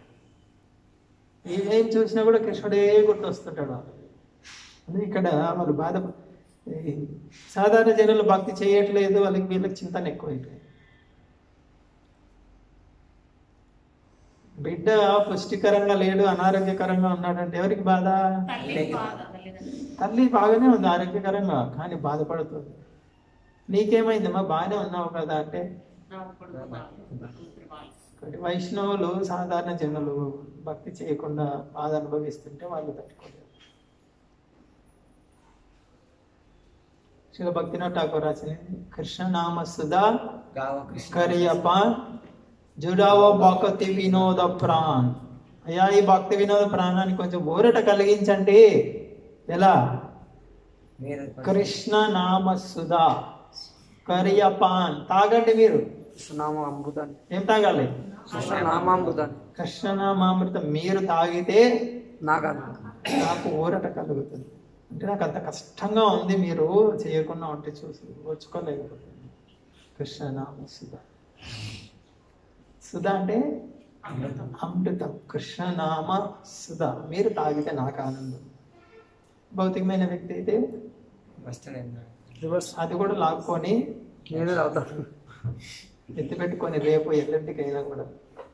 S1: ఏమేం చూసినా కూడా కృష్ణుడే గుర్తొస్తుంటాడు వాళ్ళకి. అందుకే ఇక్కడ వాళ్ళు బాధ ఈ సాధారణ జనులు భక్తి చేయట్లేదు వాళ్ళకి వీళ్ళకి చింతన ఎక్కువైపోయింది బిడ్డ పుష్టికరంగా లేడు అనారోగ్యకరంగా ఉన్నాడంటే ఎవరికి బాధ
S6: తల్లి బాధ తల్లిదండ్రులు
S1: తల్లి బాగానే ఉంది ఆరోగ్యకరంగా కానీ బాధపడుతుంది నీకేమైందమ్మా బాగానే ఉన్నావు కదా అంటే
S6: నా కొడుకు బాధ కూతురు బాధ
S1: కాబట్టి వైష్ణవులు సాధారణ జనులు భక్తి చేయకుండా బాధ అనుభవిస్తుంటే వాళ్ళు తట్టుకోలేరు శివ భక్తినాథ్ ఠాకూర్ రాసింది కృష్ణనామ సుధా
S3: గావ కృష్ణ
S1: కరియప్ప జుడావో భక్తి వినోద ప్రాణ్ అయ్యా ఈ భక్తి వినోద ప్రాణాన్ని కొంచెం ఊరట కలిగించండి ఎలా
S3: మీరు
S1: కృష్ణ నామ సుధా కరియపాన్ తాగండి మీరు
S2: కృష్ణనామ అమృతాన్ని
S1: ఏం తాగాలి
S2: కృష్ణనామామృతాన్ని
S1: కృష్ణనామామృతం మీరు తాగితే
S2: నాకు
S1: నాకు ఊరట కలుగుతుంది అంటే నాకు అంత కష్టంగా ఉంది మీరు చేయకుండా ఉంటే చూసి వచ్చుకోలేకపోతుంది కృష్ణనామ సుధ సుధ అంటే అమృతం కృష్ణనామ సుధ మీరు తాగితే నాకు ఆనందం భౌతికమైన వ్యక్తి అయితే
S3: వస్తున్నాను
S2: రివర్స్
S1: అది కూడా లాక్కొని
S2: నేనే తాగుతాను
S1: ఎత్తి పెట్టుకొని రేపు ఎల్లుంటికైనా కూడా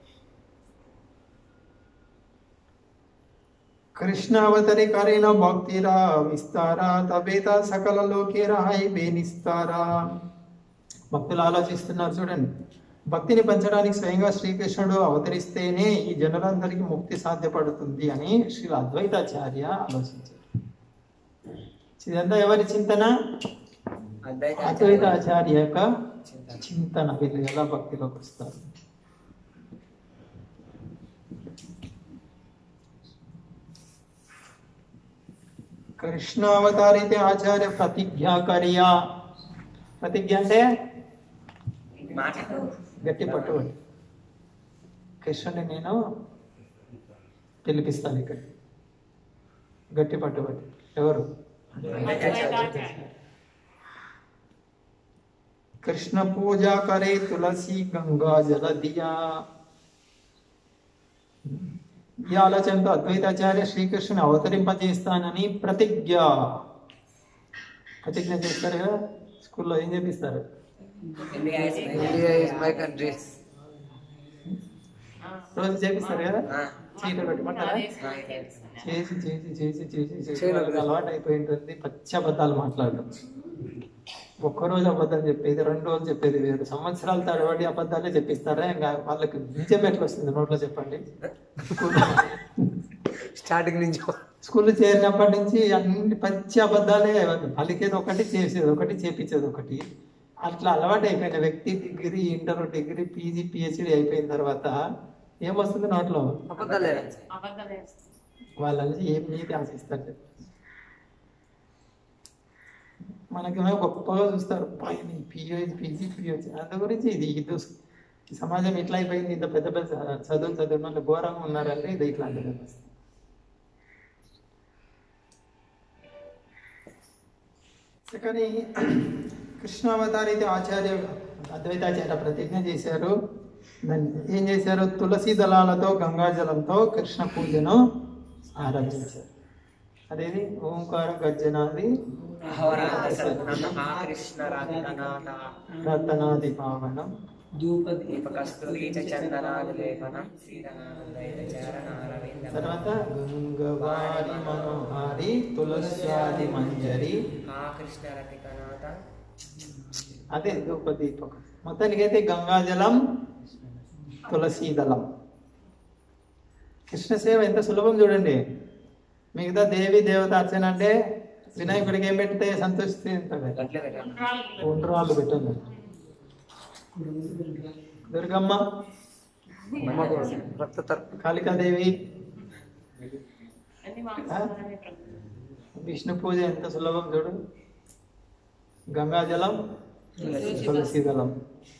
S1: కృష్ణావతరి కరిన భక్తిరా విస్తారా తబేత సకల లోకే రాయి బేనిస్తారా భక్తులు ఆలోచిస్తున్నారు చూడండి భక్తిని పెంచడానికి స్వయంగా శ్రీకృష్ణుడు అవతరిస్తేనే ఈ జనులందరికీ ముక్తి సాధ్యపడుతుంది అని శ్రీ అద్వైతాచార్య ఆలోచించారు ఇదంతా ఎవరి చింతన
S3: అద్వైత
S1: అద్వైతాచార్య యొక్క
S3: చింతన.
S1: చింతన వీళ్ళు ఎలా భక్తిలోకి వస్తారు కృష్ణావతారితే ఆచార్య ప్రతిజ్ఞా కరియా ప్రతిజ్ఞ అంటే
S3: మాట
S1: గట్టి పట్టుబడి కృష్ణుని నేను పిలిపిస్తాను ఇక్కడ గట్టి పట్టుబడి ఎవరు
S6: అద్వైతాచార్య
S1: కృష్ణ పూజ కరే తులసి గంగా జల దియా ఈ ఆలోచనతో అద్వైతాచార్య శ్రీకృష్ణుని అవతరింపజేస్తానని ప్రతిజ్ఞ ప్రతిజ్ఞ చేస్తారు కదా స్కూల్లో ఏం చేపిస్తారు
S3: India is my
S2: India is my country
S1: రోజు చేపిస్తారు కదా
S3: ఆ.
S1: చీట పెట్టమంటారా
S6: అదే చేస్తాను.
S1: చేసి చేసి చేసి చేసి చేసి
S2: చేయలేదు.
S1: వాళ్ళకి అలవాటు అయిపోయి ఉంటుంది పచ్చి అబద్ధాలు మాట్లాడడం ఒక్కరోజు అబద్ధం చెప్పేది రెండు రోజులు చెప్పేది వేరు సంవత్సరాల తడబడి అబద్ధాలే చెప్పిస్తారా ఇంకా వాళ్ళకి నిజం ఎట్లా వస్తుంది నోట్లో చెప్పండి
S2: స్టార్టింగ్ నుంచి
S1: స్కూల్ చేరినప్పటి నుంచి అన్ని పచ్చి అబద్ధాలే పలికేది ఒకటి చేసేది ఒకటి చేపించేది ఒకటి అట్లా అలవాటు అయిపోయిన వ్యక్తి degree inter degree PG PhD అయిపోయిన తర్వాత ఏమొస్తుంది నోట్లో
S2: అబద్ధాలే
S6: అబద్ధాలు వేస్తాను.
S1: వాళ్ళ నుంచి ఏం నీతి ఆశిస్తారు చెప్పండి. మనకేమో గొప్పగా చూస్తారు పైన పిహెచ్ పీజీ పిహెచ్ అందు గురించి ఇది ఇది ఈ సమాజం ఇట్లా అయిపోయింది ఇంత పెద్ద పెద్ద చదువులు చదివిన వాళ్ళు ఘోరంగా ఉన్నారంటే ఇది ఇట్లాంటి వ్యవస్థ కానీ కృష్ణావతారైతే ఆచార్య అద్వైతాచార్య ప్రతిజ్ఞ చేశారు దాన్ని ఏం చేశారు తులసి దళాలతో గంగాజలంతో కృష్ణ పూజను ఆరంభించారు అదేది ఓంకార గర్జనాది
S3: అహోరాత్ర సద్గుణం ఆ కృష్ణ రాధనాథ
S1: రతనాది పావనం
S3: దీపకస్తూరి చ చందనాదిలేపనం శ్రీధనానందైత చరణారవింద
S1: తర్వాత గంగవారి మనోహారి తులస్యాది మంజరి
S3: ఆ కృష్ణ రతికనాథ
S1: అదే ధూపదీపకం మొత్తానికైతే గంగాజలం తులసీ దళం కృష్ణ సేవ ఎంత సులభం చూడండి మిగతా దేవి దేవత అర్చన అంటే వినాయకుడికి ఏం పెడితే సంతోషిస్తే ఉంటుంది
S3: గట్లే పెట్టాలి
S6: ఉండ్రాళ్ళు
S1: ఉండ్రాళ్ళు పెట్టండి దుర్గమ్మ
S2: రక్త తర్పణ
S1: కాళికాదేవి
S6: అన్ని మాంసాహారమే ప్రకృతి
S1: విష్ణు పూజ ఎంత సులభం చూడు గంగాజలం తులసి దళం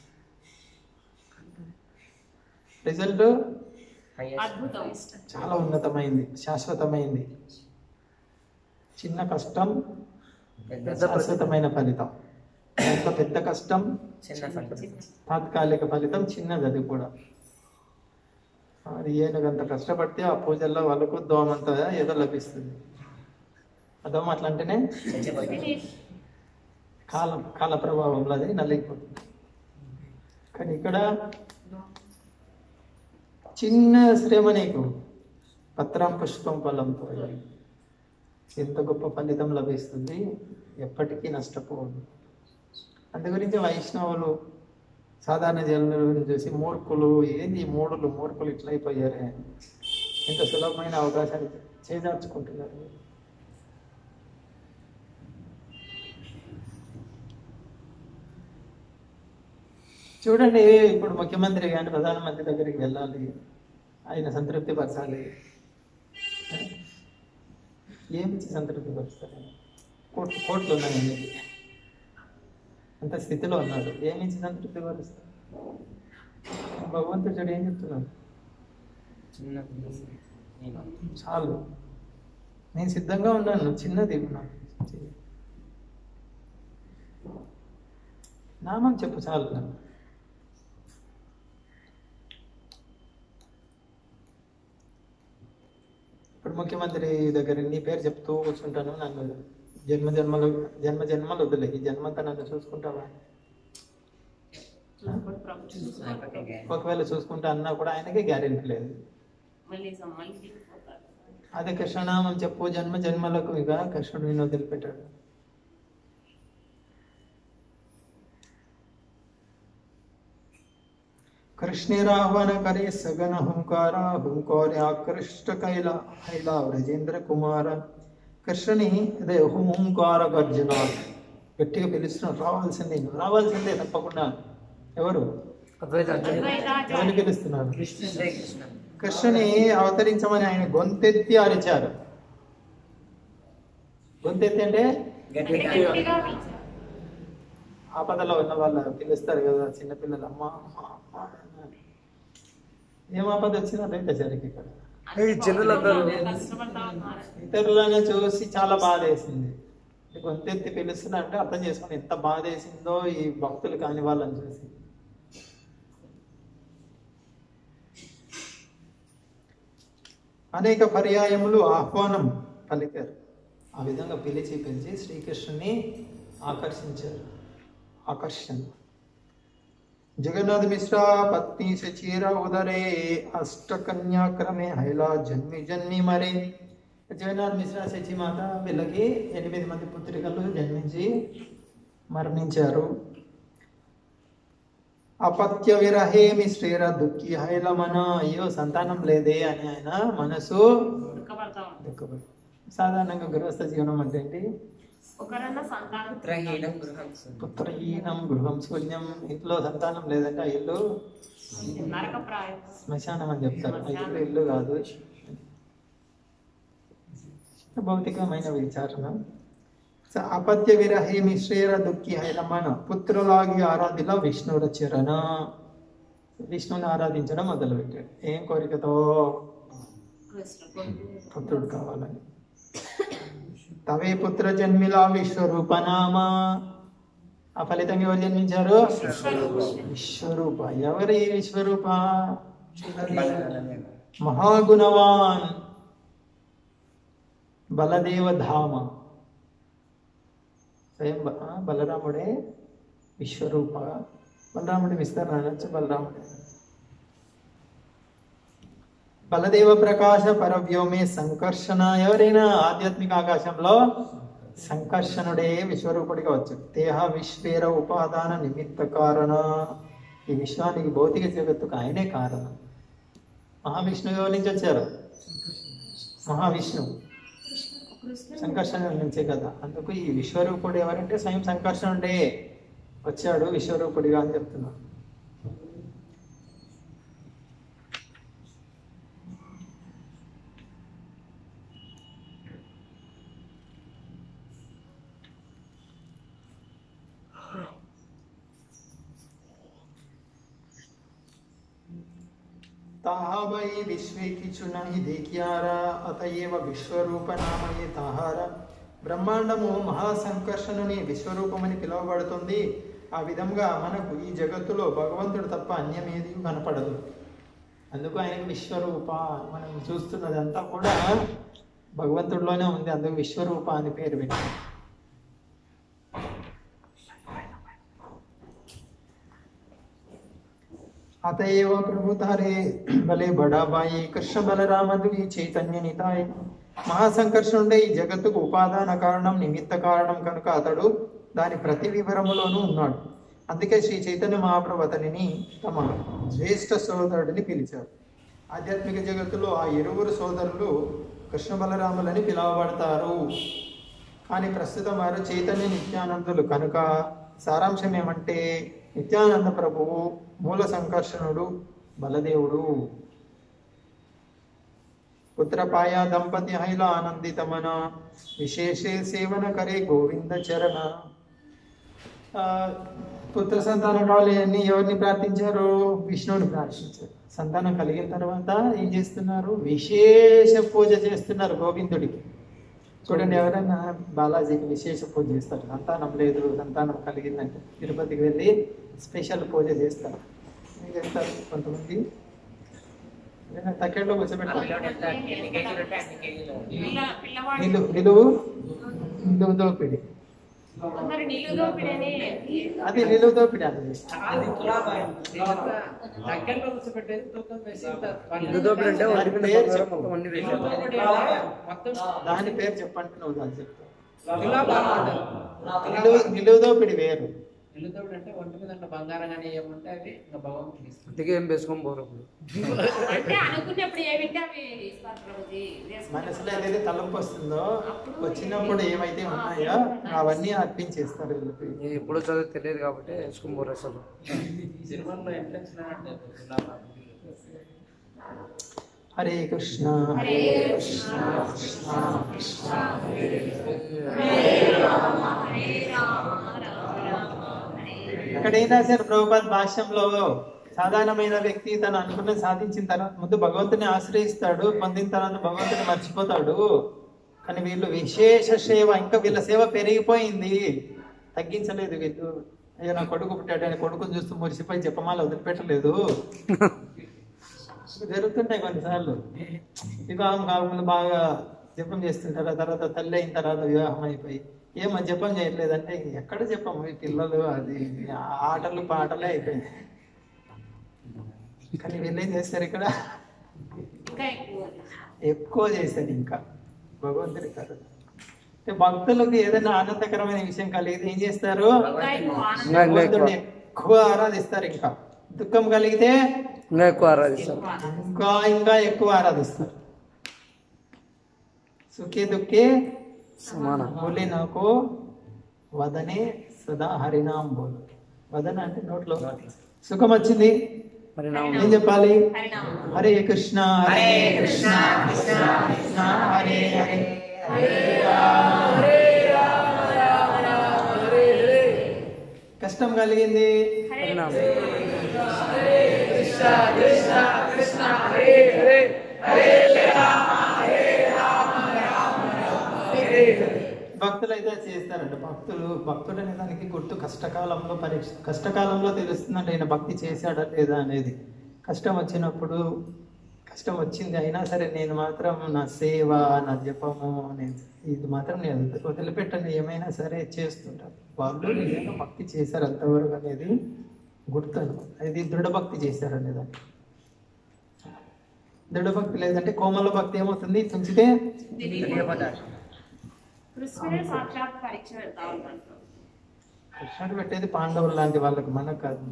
S1: రిజల్ట్
S3: హైయెస్ట్
S6: అద్భుతం
S1: చాలా ఉన్నతమైంది శాశ్వతమైంది చిన్న కష్టం
S3: పెద్ద
S1: శాశ్వతమైన ఫలితం ఎంత పెద్ద కష్టం
S3: చిన్న ఫలితం
S1: తాత్కాలిక ఫలితం చిన్నది అది కూడా అది ఏనుగంత కష్టపడితే ఆ పూజల్లో వాళ్ళకు దోమంత ఏదో లభిస్తుంది ఆ దోమ అట్లా అంటేనే
S3: చచ్చిపోయింది
S1: కాలం కాల ప్రభావంలో అది నలిగిపోతుంది కానీ ఇక్కడ చిన్న శ్రమ నీకు పత్రం పుష్పం ఫలంతో ఎంత గొప్ప ఫలితం లభిస్తుంది ఎప్పటికీ నష్టపోవద్దు అందు గురించి వైష్ణవులు సాధారణ జనులను చూసి మూర్ఖులు ఏంది ఈ మూడులు మూర్ఖులు ఇట్లా అయిపోయారే ఇంత సులభమైన అవకాశాలు చేజార్చుకుంటున్నారు చూడండి ఇప్పుడు ముఖ్యమంత్రి కానీ ప్రధానమంత్రి దగ్గరికి వెళ్ళాలి ఆయన సంతృప్తి పరచాలి ఏమిచ్చి సంతృప్తి పరుస్తారు కోట్లు కోట్లు ఉన్నాయి ఆయనకి. అంత స్థితిలో ఉన్నాడు ఏమిచ్చి సంతృప్తి పరుస్తారు భగవంతుడు చూడు ఏం చెప్తున్నాడు
S3: చిన్న నేను
S1: చాలు నేను సిద్ధంగా ఉన్నాను చిన్నది నాకు చెయ్యి. నామం చెప్పు చాలు నాకు ఇప్పుడు ముఖ్యమంత్రి దగ్గర నీ పేరు చెప్తూ కూర్చుంటాను నన్ను జన్మ జన్మలు జన్మ జన్మలు వదిలే ఈ జన్మంతా నన్ను చూసుకుంటావా
S6: చూసుకోడు ప్రభు చూసుకోడు
S3: నాకే గ్యారెంటీ.
S1: ఒకవేళ చూసుకుంటా అన్నా కూడా ఆయనకే గ్యారెంటీ లేదు
S6: మళ్ళీ మళ్ళీ దిగిపోతాడు
S1: అదే కృష్ణనామం చెప్పు జన్మ జన్మలకు ఇక కృష్ణుడు నిన్ను వదిలిపెట్టాడు కృష్ణిరాహ్వన కరే సగన హుంకార హుంకారి ఆకృష్ట కైల హైల వ్రజేంద్ర కుమార కృష్ణుని అదే హుంకార గర్జన గట్టిగా పిలుస్తున్నాడు రావాల్సిందే నువ్వు రావాల్సిందే తప్పకుండా ఎవరు
S2: అద్వైతాచార్య
S1: ఎవరిని పిలుస్తున్నారు
S3: శ్రీ కృష్ణ
S1: కృష్ణుని అవతరించమని ఆయన గొంతెత్తి అరిచారు గొంతెత్తి అంటే
S3: గట్టిగా
S6: గట్టిగా పిలిచారు.
S1: ఆపదలో ఉన్న వాళ్ళు పిలుస్తారు కదా చిన్నపిల్లలు అమ్మ అమ్మ అమ్మ అని. ఏం ఆపద వచ్చినా ద్వైతాచారికి ఇక్కడ
S2: ఈ జనులందరూ
S6: కష్టపడతా ఉన్నారు
S1: ఇతరులను చూసి చాలా బాధ వేసింది గొంతెత్తి పిలుస్తున్నా అంటే అర్థం చేసుకుని ఎంత బాధ వేసిందో ఈ భక్తులు కాని వాళ్ళని చూసి అనేక పర్యాయములు ఆహ్వానం పలికారు ఆ విధంగా పిలిచి పిలిచి శ్రీకృష్ణుని ఆకర్షించారు ఆకర్షణ జగన్నాథ మిశ్రా పత్ని సచీర ఉదరే అష్టకన్యాక్రమే హైలా జన్మి జన్మి మరే జగన్నాథ్ మిశ్రా శచిమాత వీళ్ళకి ఎనిమిది మంది పుత్రికలు జన్మించి మరణించారు అపత్య విరహే మిశ్రీర దుఃఖి హైలమన అయ్యో సంతానం లేదే అని ఆయన మనసు
S6: దుఃఖపడతా ఉన్నారు
S1: దుఃఖపడి సాధారణంగా గృహస్థ జీవనం అంటే ఏంటి
S6: ఒకరన్నా సంతానం
S3: పుత్రహీనం గృహం సుఖం.
S1: పుత్రహీనం గృహం శూన్యం ఇంట్లో సంతానం లేదంటే ఆ ఇల్లు
S6: నరక ప్రాయం
S1: శ్మశానం అని చెప్తారు ఆ ఇల్లు ఇల్లు కాదు భౌతికమైన విచారణ స అపత్య విరహే మిశ్రేర దుఃఖి హైలమన పుత్రులాగి ఆరాధిలో విష్ణువుల చరణ విష్ణువుని ఆరాధించడం మొదలుపెట్టాడు ఏం కోరికతో
S6: కృష్ణుడు
S1: పుత్రుడు కావాలని తవే పుత్ర జన్మిలా విశ్వరూపనామ ఆ ఫలితంగా ఎవరు జన్మించారు విశ్వరూప ఎవరి విశ్వరూప మహాగుణవాన్ బలదేవ ధామ స్వయం బ- ఆ, బలరాముడే విశ్వరూప బలరాముడి విస్తరణ అనొచ్చు బలరాముడే బలదేవ ప్రకాశ పరవ్యోమే సంకర్షణ ఎవరైనా ఆధ్యాత్మిక ఆకాశంలో సంకర్షణుడే విశ్వరూపుడిగా వచ్చు దేహ విశ్వేర ఉపాదాన నిమిత్త కారణ ఈ విశ్వానికి భౌతిక జగత్తుకు ఆయనే కారణం మహావిష్ణువు ఎవరి నుంచి వచ్చారు మహావిష్ణువు
S6: కృష్ణుడు
S1: సంకర్షణ నుంచే కదా అందుకు ఈ విశ్వరూపుడు ఎవరంటే స్వయం సంకర్షణుడే వచ్చాడు విశ్వరూపుడిగా అని చెప్తున్నాడు ताहा वै विश्वे किचु नहि देखियारा అతయేవ విశ్వరూప నామయే తాహార బ్రహ్మాండము మహాసంకర్షణుని విశ్వరూపమని పిలువబడుతుంది ఆ విధంగా మనకు ఈ జగత్తులో భగవంతుడు తప్ప అన్యమేది కనపడదు అందుకు ఆయనకు విశ్వరూప మనం చూస్తున్నదంతా కూడా భగవంతుడిలోనే ఉంది అందుకు విశ్వరూప అని పేరు పెట్టారు అతయేవ ప్రభుతారే భలే బడాబాయి కృష్ణ బలరామదు ఈ చైతన్య నితాయి మహాసంకర్షణుడే ఈ జగత్తుకు ఉపాదాన కారణం నిమిత్త కారణం కనుక అతడు దాని ప్రతి వివరములోనూ ఉన్నాడు అందుకే శ్రీ చైతన్య మహాప్రభు అతనిని తమ జ్యేష్ఠ సోదరుడిని పిలిచారు ఆధ్యాత్మిక జగత్తులో ఆ ఇరువురు సోదరులు కృష్ణ బలరాములని పిలువబడతారు కానీ ప్రస్తుతం వారు చైతన్య నిత్యానందులు కనుక సారాంశం ఏమంటే నిత్యానంద ప్రభువు మూల సంకర్షణుడు బలదేవుడు పుత్రపాయ దంపతి హైల ఆనందితమన విశేషే సేవన కరే గోవింద చరణ ఆ, పుత్ర సంతానం కావాలి అని ఎవరిని ప్రార్థించారు విష్ణువుని ప్రార్థించారు సంతానం కలిగిన తర్వాత ఏం చేస్తున్నారు విశేష పూజ చేస్తున్నారు గోవిందుడికి చూడండి ఎవరైనా బాలాజీకి విశేష పూజ చేస్తారు సంతానం లేదు సంతానం కలిగిందంటే తిరుపతికి వెళ్ళి స్పెషల్ పూజ చేస్తారు ఏం చేస్తారు కొంతమంది ఏదైనా తక్కెడలో కూర్చోబెడతారు
S3: ఎన్ని కేజీలు ఉంటే అన్ని కేజీలు
S6: పిల్ల పిల్లవాడు
S1: నిలువు నిలువు నిలువు దోపిడి
S6: కొందరు నిలువు దోపిడని
S1: అది నిలువు దోపిడి అది
S7: దగ్గరలో కూర్చోబెట్టేది తూకం వేసి
S2: ఇల్లు దోపిడి అంటే ఒంటి మీద
S1: పేరు
S2: బంగారం
S1: చెప్పు.
S2: మొత్తం అన్ని
S7: ఇల్లు
S2: వేసేది.
S7: దోపిడీ అంటే మొత్తం
S1: దాని పేరు చెప్పండి నువ్వు దాన్ని చెప్పు
S7: తులాభారం అంటారు.
S1: నిలువు నిలువు దోపిడి వేరు
S7: ఇల్లు దోపిడీ అంటే ఒంటి మీద ఉన్న బంగారం కానీ ఏముంటే అవి ఇంకా భగవంతుడికి ఇస్తారు
S2: అందుకే ఏం వేసుకొని పోరు అప్పుడు
S6: అంటే అనుకున్నప్పుడు ఏమిటి అవి ఇస్తారు ప్రభుజీ
S1: మనసులో ఏదైతే తలంపు వస్తుందో వచ్చినప్పుడు ఏమైతే ఉన్నాయో అవన్నీ అర్పించేస్తారు వీళ్ళకి
S2: నేను ఎప్పుడో చదివి తెలియదు కాబట్టి వేసుకొని పోరు అసలు
S7: సినిమాల్లో ఎంట్రెన్స్ అంటే తులాభారం
S1: హరే కృష్ణ
S6: హరే కృష్ణ కృష్ణ కృష్ణ హరే రామ హరే రామ రామ రామ హరే
S1: ఇక్కడ ఏం రాశారు ప్రభుపాద్ భాష్యంలో సాధారణమైన వ్యక్తి తను అనుకున్న సాధించిన తర్వాత ముందు భగవంతుని ఆశ్రయిస్తాడు పొందిన తర్వాత భగవంతుని మర్చిపోతాడు కానీ వీళ్ళు విశేష సేవ ఇంకా వీళ్ళ సేవ పెరిగిపోయింది తగ్గించలేదు వీళ్ళు అయ్యో నా కొడుకు పుట్టాడు అని కొడుకుని చూస్తూ మురిసిపోయి జపమాల వదిలిపెట్టలేదు జరుగుతుంటాయి కొన్నిసార్లు వివాహం కాకుండా బాగా జపం చేస్తుంటారు ఆ తర్వాత తల్లి అయిన తర్వాత వివాహం అయిపోయి ఏమో జపం చేయట్లేదంటే ఎక్కడ జపం ఈ పిల్లలు అది ఆటలు పాటలే అయిపోయింది కానీ వీళ్ళు ఏం చేస్తారు ఇక్కడ
S6: ఇంకా ఎక్కువ
S1: ఎక్కువ చేశారు ఇంకా భగవంతుడి కథ అంటే భక్తులకు ఏదైనా ఆనందకరమైన విషయం కలిగితే ఏం చేస్తారు
S6: ఇంకా ఎక్కువ ఆనందం
S2: ఇంకా ఇంకా ఎక్కువ
S1: భగవంతుడిని ఎక్కువ ఆరాధిస్తారు ఇంకా దుఃఖం కలిగితే
S2: ఇంకా ఎక్కువ ఆరాధిస్తారు
S1: ఇంకా ఇంకా ఎక్కువ ఆరాధిస్తారు సుఖే దుఃఖే
S2: సమానం
S1: బోలే నాకు వదనే సదా హరినాం బోలు వదన అంటే నోట్లో సుఖం వచ్చింది
S2: మరి నా
S1: ఏం చెప్పాలి
S6: హరినామం
S1: హరే కృష్ణ హరే కృష్ణ కృష్ణ కృష్ణ హరే హరే హరే రామ హరే కష్టం కలిగింది
S6: హరే
S2: పరిణామం
S1: భక్తులు అయితే చేస్తారంట భక్తులు భక్తుడు అనే దానికి గుర్తు కష్టకాలంలో పరీక్ష కష్టకాలంలో తెలుస్తుందంటే ఆయన భక్తి చేశాడా లేదా అనేది కష్టం వచ్చినప్పుడు కష్టం వచ్చింది అయినా సరే నేను మాత్రం నా సేవ నా జపము నేను ఇది మాత్రం నేను వదిలిపెట్టను ఏమైనా సరే చేస్తుంటాను వాళ్ళు నిజంగా భక్తి చేశారు అంతవరకు అనేది గుర్తను ఇది దృఢ భక్తి చేశారు అనేదాన్ని దృఢ భక్తి లేదంటే కోమల భక్తి ఏమవుతుంది తుంచితే
S6: కృష్ణుడే సాక్షాత్ పరీక్ష పెడతా ఉంటాడు
S1: కృష్ణుడు పెట్టేది పాండవులు లాంటి వాళ్ళకి మనకు కాదు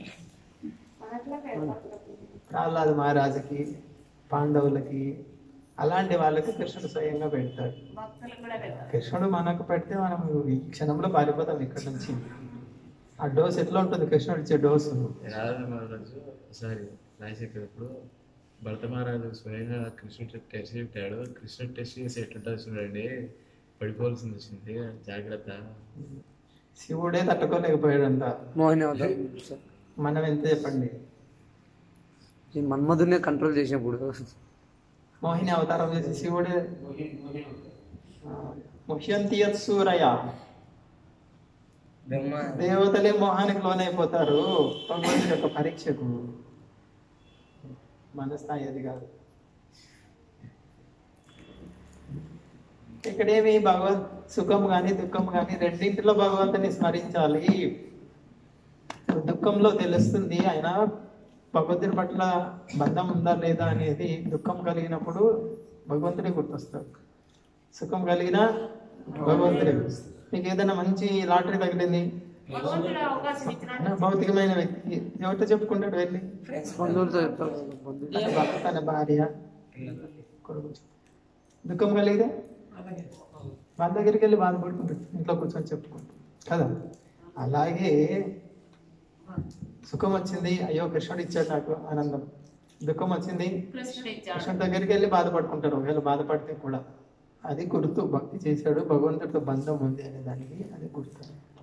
S6: మనట్లా పెడతా ఉంటాడు.
S1: ప్రహ్లాద మహారాజుకి పాండవులకి అలాంటి వాళ్ళకి కృష్ణుడు స్వయంగా పెడతాడు
S6: భక్తులకు కూడా పెడతారు
S1: కృష్ణుడు మనకు పెడితే మనం ఈ క్షణంలో పారిపోతాం ఇక్కడ నుంచి ఆ డోస్ ఎట్లా ఉంటుంది కృష్ణుడు ఇచ్చే డోసు
S5: రాజా మహారాజు ఒకసారి రాసి ఎక్కినప్పుడు భరత మహారాజు స్వయంగా కృష్ణుడు టెస్ట్ పెట్టాడు కృష్ణుడు టెస్ట్ చేసి ఎట్లుంటుంది చూడండి పడిపోవాల్సింది వచ్చింది జాగ్రత్త
S1: శివుడే తట్టుకోలేకపోయాడంత
S2: మోహిని అవతారం సార్
S1: మనం ఎంత చెప్పండి
S2: ఈ మన్మధునే కంట్రోల్ చేసినప్పుడు
S1: మోహిని అవతారం చేసి శివుడే ముహ్యంతి సూరయ
S3: బ్రహ్మ
S1: దేవతలే మోహానికి లోనైపోతారు భగవంతుడి యొక్క పరీక్షకు మన స్థాయి అది కాదు ఇక్కడేమి భగవత్ సుఖం కానీ దుఃఖం కానీ రెండింటిలో భగవంతుని స్మరించాలి దుఃఖంలో తెలుస్తుంది ఆయన భగవంతుని పట్ల బంధం ఉందా లేదా అనేది దుఃఖం కలిగినప్పుడు భగవంతుడే గుర్తొస్తాడు సుఖం కలిగిన భగవంతుడే గుర్తొస్తాడు. మీకు ఏదైనా మంచి లాటరీ తగిలింది
S6: భగవంతుడు అవకాశం ఇచ్చినట్టు
S1: భౌతికమైన వ్యక్తి ఎవరితో చెప్పుకుంటాడు వెళ్ళి
S2: బంధువులతో చెప్తారు బంధువులు
S1: తన భర్త, తన భార్య కొడుకు దుఃఖం కలిగితే వాళ్ళ దగ్గరికి వెళ్ళి బాధపడుకుంటాడు ఇంట్లో కూర్చొని చెప్పుకుంటాడు కదా అలాగే సుఖం వచ్చింది అయ్యో కృష్ణుడు ఇచ్చాడు నాకు ఆనందం దుఃఖం వచ్చింది
S6: కృష్ణుడు ఇచ్చాడు
S1: కృష్ణుడి దగ్గరికి వెళ్ళి బాధపడుకుంటారు ఒకవేళ బాధపడితే కూడా అది గుర్తు భక్తి చేశాడు భగవంతుడితో బంధం ఉంది అనే దానికి అది గుర్తు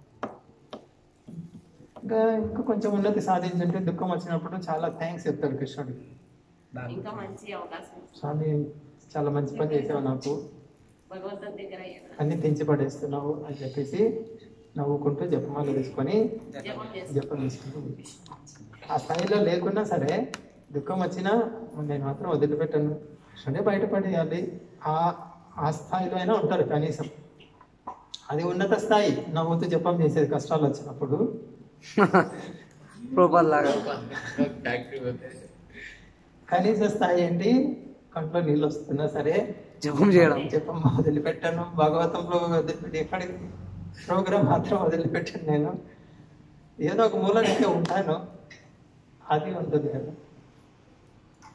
S1: ఇంకా ఇంకా కొంచెం ఉన్నతి సాధించుంటే దుఃఖం వచ్చినప్పుడు చాలా థ్యాంక్స్ చెప్తాడు కృష్ణుడికి
S6: ఇంకా మంచి అవకాశం ఇచ్చాడు.
S1: స్వామి చాలా మంచి పని చేసావు నాకు
S6: భగవంతుడి దగ్గర అయ్యాడు.
S1: అన్ని తెంచి పడేస్తున్నావు అని చెప్పేసి నవ్వుకుంటూ జపమాల తీసుకొని
S6: జపం చేస్తాడు
S1: జపం చేసుకుంటూ ఆ స్థాయిలో లేకున్నా సరే దుఃఖం వచ్చినా నేను మాత్రం వదిలిపెట్టాను కృష్ణుడే బయటపడేయాలి ఆ ఆ స్థాయిలో అయినా ఉంటారు కనీసం అది ఉన్నత స్థాయి నవ్వుతూ జపం చేసేది కష్టాలు వచ్చినప్పుడు
S2: ప్రోపాల్ లాగా
S5: ఫ్యాక్టరీ పోతే
S1: కనీస స్థాయి ఏంటి కంట్లో నీళ్ళు వస్తున్నా సరే
S2: జపం చేయడం
S1: జపం వదిలిపెట్టాను భాగవతంలో వదిలిపెట్టి ఎక్కడికి ప్రోగ్రామ్ మాత్రం వదిలిపెట్టాను నేను ఏదో ఒక మూలనైతే ఉంటాను అది ఉంటుంది కదా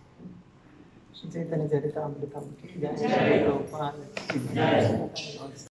S1: శ్రీ చైతన్య చరితామృతం జయ శ్రీ ప్రభుపాద.